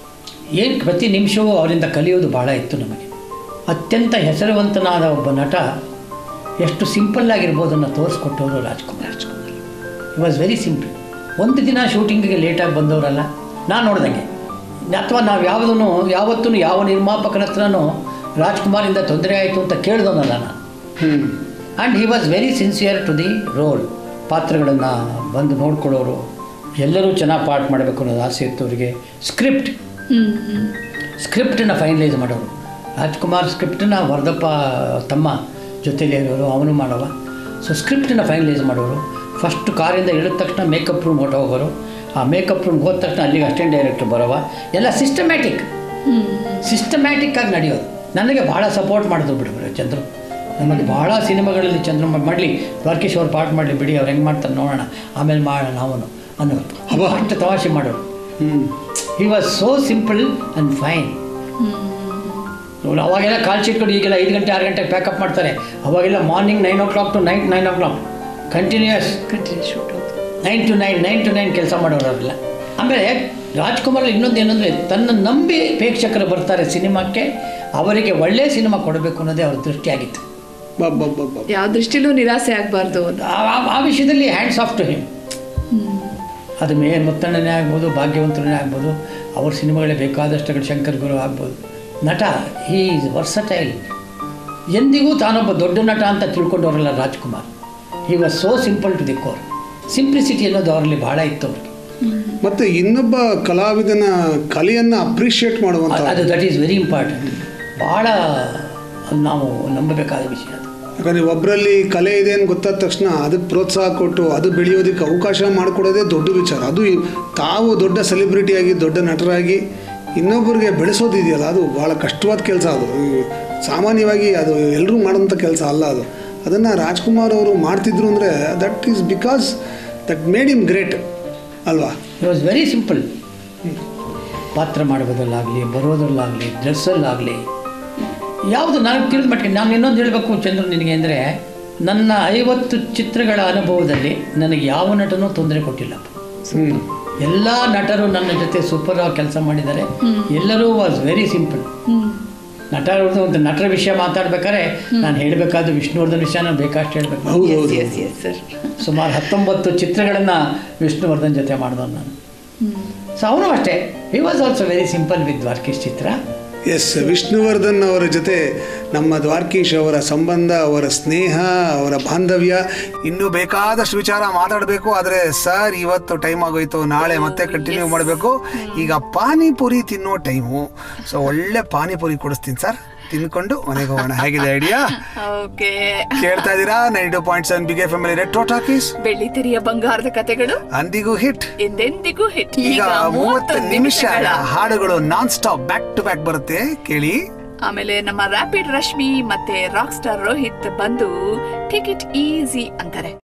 ಏನು ಪ್ರತಿ ನಿಮಿಷವೂ ಅವರಿಂದ ಕಲಿಯೋದು ಭಾಳ ಇತ್ತು ನಮಗೆ ಅತ್ಯಂತ ಹೆಸರುವಂತನಾದ ಒಬ್ಬ ನಟ ಎಷ್ಟು ಸಿಂಪಲ್ ಆಗಿರ್ಬೋದನ್ನು ತೋರಿಸ್ಕೊಟ್ಟವರು Rajkumar Rajkumar it was very simple ಒಂದು ದಿನ ಶೂಟಿಂಗಿಗೆ ಲೇಟಾಗಿ ಬಂದವರಲ್ಲ ನಾನು ನೋಡ್ದಂಗೆ ಅಥವಾ ನಾವು ಯಾವುದನ್ನು ಯಾವತ್ತೂ ಯಾವ ನಿರ್ಮಾಪಕನ ಹತ್ರನೂ ರಾಜ್ಕುಮಾರಿಂದ ತೊಂದರೆ ಆಯಿತು ಅಂತ ಕೇಳ್ದವನಲ್ಲ ನಾನು hmm and he was very sincere to the role ಪಾತ್ರಗಳನ್ನು ಬಂದು ನೋಡ್ಕೊಳ್ಳೋರು ಎಲ್ಲರೂ ಚೆನ್ನಾಗಿ ಪಾಠ ಮಾಡಬೇಕು ಅನ್ನೋದು ಆಸೆ ಇತ್ತು ಅವರಿಗೆ ಸ್ಕ್ರಿಪ್ಟ್ ಹ್ಮ್ ಹ್ಮ್ ಸ್ಕ್ರಿಪ್ಟನ್ನು ಫೈನಲೈಸ್ ಮಾಡೋರು ರಾಜ್ಕುಮಾರ್ ಸ್ಕ್ರಿಪ್ಟನ್ನ ವರದಪ್ಪ ತಮ್ಮ ಜೊತೆಲಿ ಇರೋರು ಅವನು ಮಾಡೋವ ಸೊ ಸ್ಕ್ರಿಪ್ಟನ್ನು ಫೈನಲೈಸ್ ಮಾಡೋರು ಫಸ್ಟ್ ಕಾರಿಂದ ಇಳಿದ ತಕ್ಷಣ ಮೇಕಪ್ ರೂಮ್ ಹೊರಟೋಗೋರು ಆ ಮೇಕಪ್ ರೂಮ್ಗೆ ಹೋದ ತಕ್ಷಣ ಅಲ್ಲಿಗೆ ಅಸಿಸ್ಟೆಂಟ್ ಡೈರೆಕ್ಟರ್ ಬರೋವ ಎಲ್ಲ ಸಿಸ್ಟಮ್ಯಾಟಿಕ್ ಸಿಸ್ಟಮ್ಯಾಟಿಕ್ ಆಗಿ ನಡೆಯೋದು ನನಗೆ ಭಾಳ ಸಪೋರ್ಟ್ ಮಾಡಿದ್ರು ಬಿಡು ಚಂದ್ರು ನಮಗೆ ಭಾಳ ಸಿನಿಮಾಗಳಲ್ಲಿ ಚಂದ್ರ ಮಾಡಲಿ ದ್ವಾರಕೀಶ್ ಅವ್ರು ಪಾಠ ಮಾಡಲಿ ಬಿಡಿ ಅವ್ರು ಹೆಂಗೆ ಮಾಡ್ತಾರೆ ನೋಡೋಣ ಆಮೇಲೆ ಮಾಡೋಣ ಅವನು ಅನ್ನೋರು ಅಬ್ಬಾ. ಅಷ್ಟು ತಮಾಷೆ ಮಾಡೋರು hmm he was so simple and fine ಅವಾಗೆಲ್ಲ ಕಾಲ್ ಶೀಟ್ಗಳು ಈಗೆಲ್ಲ ಐದು ಗಂಟೆ ಆರು ಗಂಟೆಗೆ ಪ್ಯಾಕಪ್ ಮಾಡ್ತಾರೆ ಅವಾಗೆಲ್ಲ morning nine o'clock to night nine o'clock continuous continue shoot ಹೌದು nine to nine nine to nine ಕೆಲಸ ಮಾಡೋರಲ್ಲ ಆಮೇಲೆ ರಾಜ್ಕುಮಾರ್ ಇನ್ನೊಂದು ಏನಂದರೆ ತನ್ನ ನಂಬಿ ಪ್ರೇಕ್ಷಕರು ಬರ್ತಾರೆ ಸಿನಿಮಾಕ್ಕೆ ಅವರಿಗೆ ಒಳ್ಳೆಯ ಸಿನಿಮಾ ಕೊಡಬೇಕು ಅನ್ನೋದೇ ಅವ್ರ ದೃಷ್ಟಿಯಾಗಿತ್ತು ಬಾ ಬಾ ಬಾ ಬಾ ಯಾವ ದೃಷ್ಟಿಲೂ ನಿರಾಸೆ ಆಗಬಾರ್ದು ಆ- ಆ- ಆ ವಿಷಯದಲ್ಲಿ ಹ್ಯಾಂಡ್ಸ್ ಆಫ್ ಟು ಹಿಮ್ ಅದು ಮೇಯರ್ ಮುತ್ತಣ್ಣನೇ ಆಗ್ಬೋದು ಭಾಗ್ಯವಂತನೇ ಆಗ್ಬೋದು ಅವ್ರ ಸಿನಿಮಾಗಳೇ ಬೇಕಾದಷ್ಟು ಶಂಕರ್ ಗುರು ಆಗ್ಬೋದು ನಟ ಹೀ ಈಸ್ ವರ್ಸಟೈಲ್ ಎಂದಿಗೂ ತಾನೊಬ್ಬ ದೊಡ್ಡ ನಟ ಅಂತ ತಿಳ್ಕೊಂಡವರಲ್ಲ Rajkumar he was so simple to the core simplicity ಅನ್ನೋದು ಅವರಲ್ಲಿ ಭಾಳ ಇತ್ತು ಅವ್ರಿಗೆ ಮತ್ತೆ ಇನ್ನೊಬ್ಬ ಕಲಾವಿದನ ಕಲೆಯನ್ನ ಅಪ್ರಿಷಿಯೇಟ್ ಮಾಡುವಂತ ಅ- ಅದು ದಟ್ ಈಸ್ ವೆರಿ ಇಂಪಾರ್ಟೆಂಟ್ ಭಾಳ ಅದು ನಾವು ನಂಬಬೇಕಾದ ವಿಷಯ ಅದು ಯಾಕಂದ್ರೆ ಒಬ್ಬರಲ್ಲಿ ಕಲೆ ಇದೆ ಅಂತ ಗೊತ್ತಾದ ತಕ್ಷಣ ಅದಕ್ಕೆ ಪ್ರೋತ್ಸಾಹ ಕೊಟ್ಟು ಅದು ಬೆಳೆಯೋದಕ್ಕೆ ಅವಕಾಶ ಮಾಡಿಕೊಡೋದೇ ದೊಡ್ಡ ವಿಚಾರ ಅದು ಈ- ತಾವು ದೊಡ್ಡ ಸೆಲೆಬ್ರಿಟಿಯಾಗಿ ದೊಡ್ಡ ನಟರಾಗಿ ಇನ್ನೊಬ್ಬರಿಗೆ ಬೆಳೆಸೋದಿದೆಯಲ್ಲ ಅದು ಭಾಳ ಕಷ್ಟವಾದ ಕೆಲಸ ಅದು ಈ ಸಾಮಾನ್ಯವಾಗಿ ಅದು ಎಲ್ಲರೂ ಮಾಡೋಂಥ ಕೆಲಸ ಅಲ್ಲ ಅದು ಅದನ್ನು ರಾಜ್ಕುಮಾರ್ ಅವರು ಮಾಡ್ತಿದ್ರು ಅಂದರೆ that is because that made him great ಅಲ್ವಾ ಇಟ್ ವಾಸ್ ವೆರಿ ಸಿಂಪಲ್ ಪಾತ್ರ ಮಾಡೋದಲ್ಲಾಗಲಿ ಬರೋದ್ರಲ್ಲಾಗಲಿ ಡ್ರೆಸ್ಸಲ್ಲಾಗಲಿ ಯಾವುದು ನನಗೆ ತಿಳಿದ ಮಟ್ಟಿಗೆ ನಾನು ಇನ್ನೊಂದು ಹೇಳಬೇಕು ಚಂದ್ರ ನಿನಗೆ ಅಂದರೆ ನನ್ನ ಐವತ್ತು ಚಿತ್ರಗಳ ಅನುಭವದಲ್ಲಿ ನನಗೆ ಯಾವ ನಟನೂ ತೊಂದರೆ ಕೊಟ್ಟಿಲ್ಲ ಹ್ಞೂ ಎಲ್ಲ ನಟರು ನನ್ನ ಜೊತೆ ಸೂಪರ್ ಆಗಿ ಕೆಲಸ ಮಾಡಿದ್ದಾರೆ ಎಲ್ಲರೂ ವಾಸ್ ವೆರಿ ಸಿಂಪಲ್ ನಟರದ್ದು ಒಂದು ನಟರ ವಿಷಯ ಮಾತಾಡ್ಬೇಕಾದ್ರೆ ನಾನು ಹೇಳಬೇಕಾದ ವಿಷ್ಣುವರ್ಧನ್ ವಿಷಯನ ಬೇಕಷ್ಟು ಹೇಳಬೇಕು ಹೌದು ಹೌದು ಎಸ್ ಎಸ್ ಸರ್ ಸುಮಾರು ಹತ್ತೊಂಬತ್ತು ಚಿತ್ರಗಳನ್ನು ವಿಷ್ಣುವರ್ಧನ್ ಜೊತೆ ಮಾಡಿದವನು ನಾನು ಸೊ ಅವನು ಅಷ್ಟೇ he was also very simple with Dwarakish ಚಿತ್ರ ಎಸ್ ವಿಷ್ಣುವರ್ಧನ್ ಅವರ ಜೊತೆ ನಮ್ಮ ದ್ವಾರಕೀಶ್ ಅವರ ಸಂಬಂಧ ಅವರ ಸ್ನೇಹ ಅವರ ಬಾಂಧವ್ಯ ಇನ್ನೂ ಬೇಕಾದಷ್ಟು ವಿಚಾರ ಮಾತಾಡಬೇಕು ಆದರೆ ಸರ್ ಇವತ್ತು ಟೈಮ್ ಆಗೋಯ್ತು ನಾಳೆ ಮತ್ತೆ ಕಂಟಿನ್ಯೂ ಮಾಡಬೇಕು ಈಗ ಪಾನಿಪುರಿ ತಿನ್ನೋ ಟೈಮು ಸೊ ಒಳ್ಳೆ ಪಾನಿಪುರಿ ಕೊಡಿಸ್ತೀನಿ ಸರ್ ತಿನ್ಕೊಂಡು ಮನೆಗೆ ಹೋಗೋಣ ಹೇಗಿದೆ ಐಡಿಯಾ ಓಕೆ ಕೇಳ್ತಾ ಇದ್ದೀರಾ nine two point seven big F M retro talkies ಬೆಳ್ಳಿ ತೆರೆಯ ಬಂಗಾರದ ಕತೆಗಳು ಅಂದಿಗೂ ಹಿಟ್ ಎಂದೆಂದಿಗೂ ಹಿಟ್ ಈಗ ಮೂವತ್ತು ನಿಮಿಷ ಹಾಡುಗಳು non stop back to back ಬರುತ್ತೆ ಕೇಳಿ ಆಮೇಲೆ ನಮ್ಮ ರ್ಯಾಪಿಡ್ ರಶ್ಮಿ ಮತ್ತೆ ರಾಕ್ ಸ್ಟಾರ್ ರೋಹಿತ್ ಬಂದು ಟೇಕ್ ಇಟ್ ಈಸಿ ಅಂತಾರೆ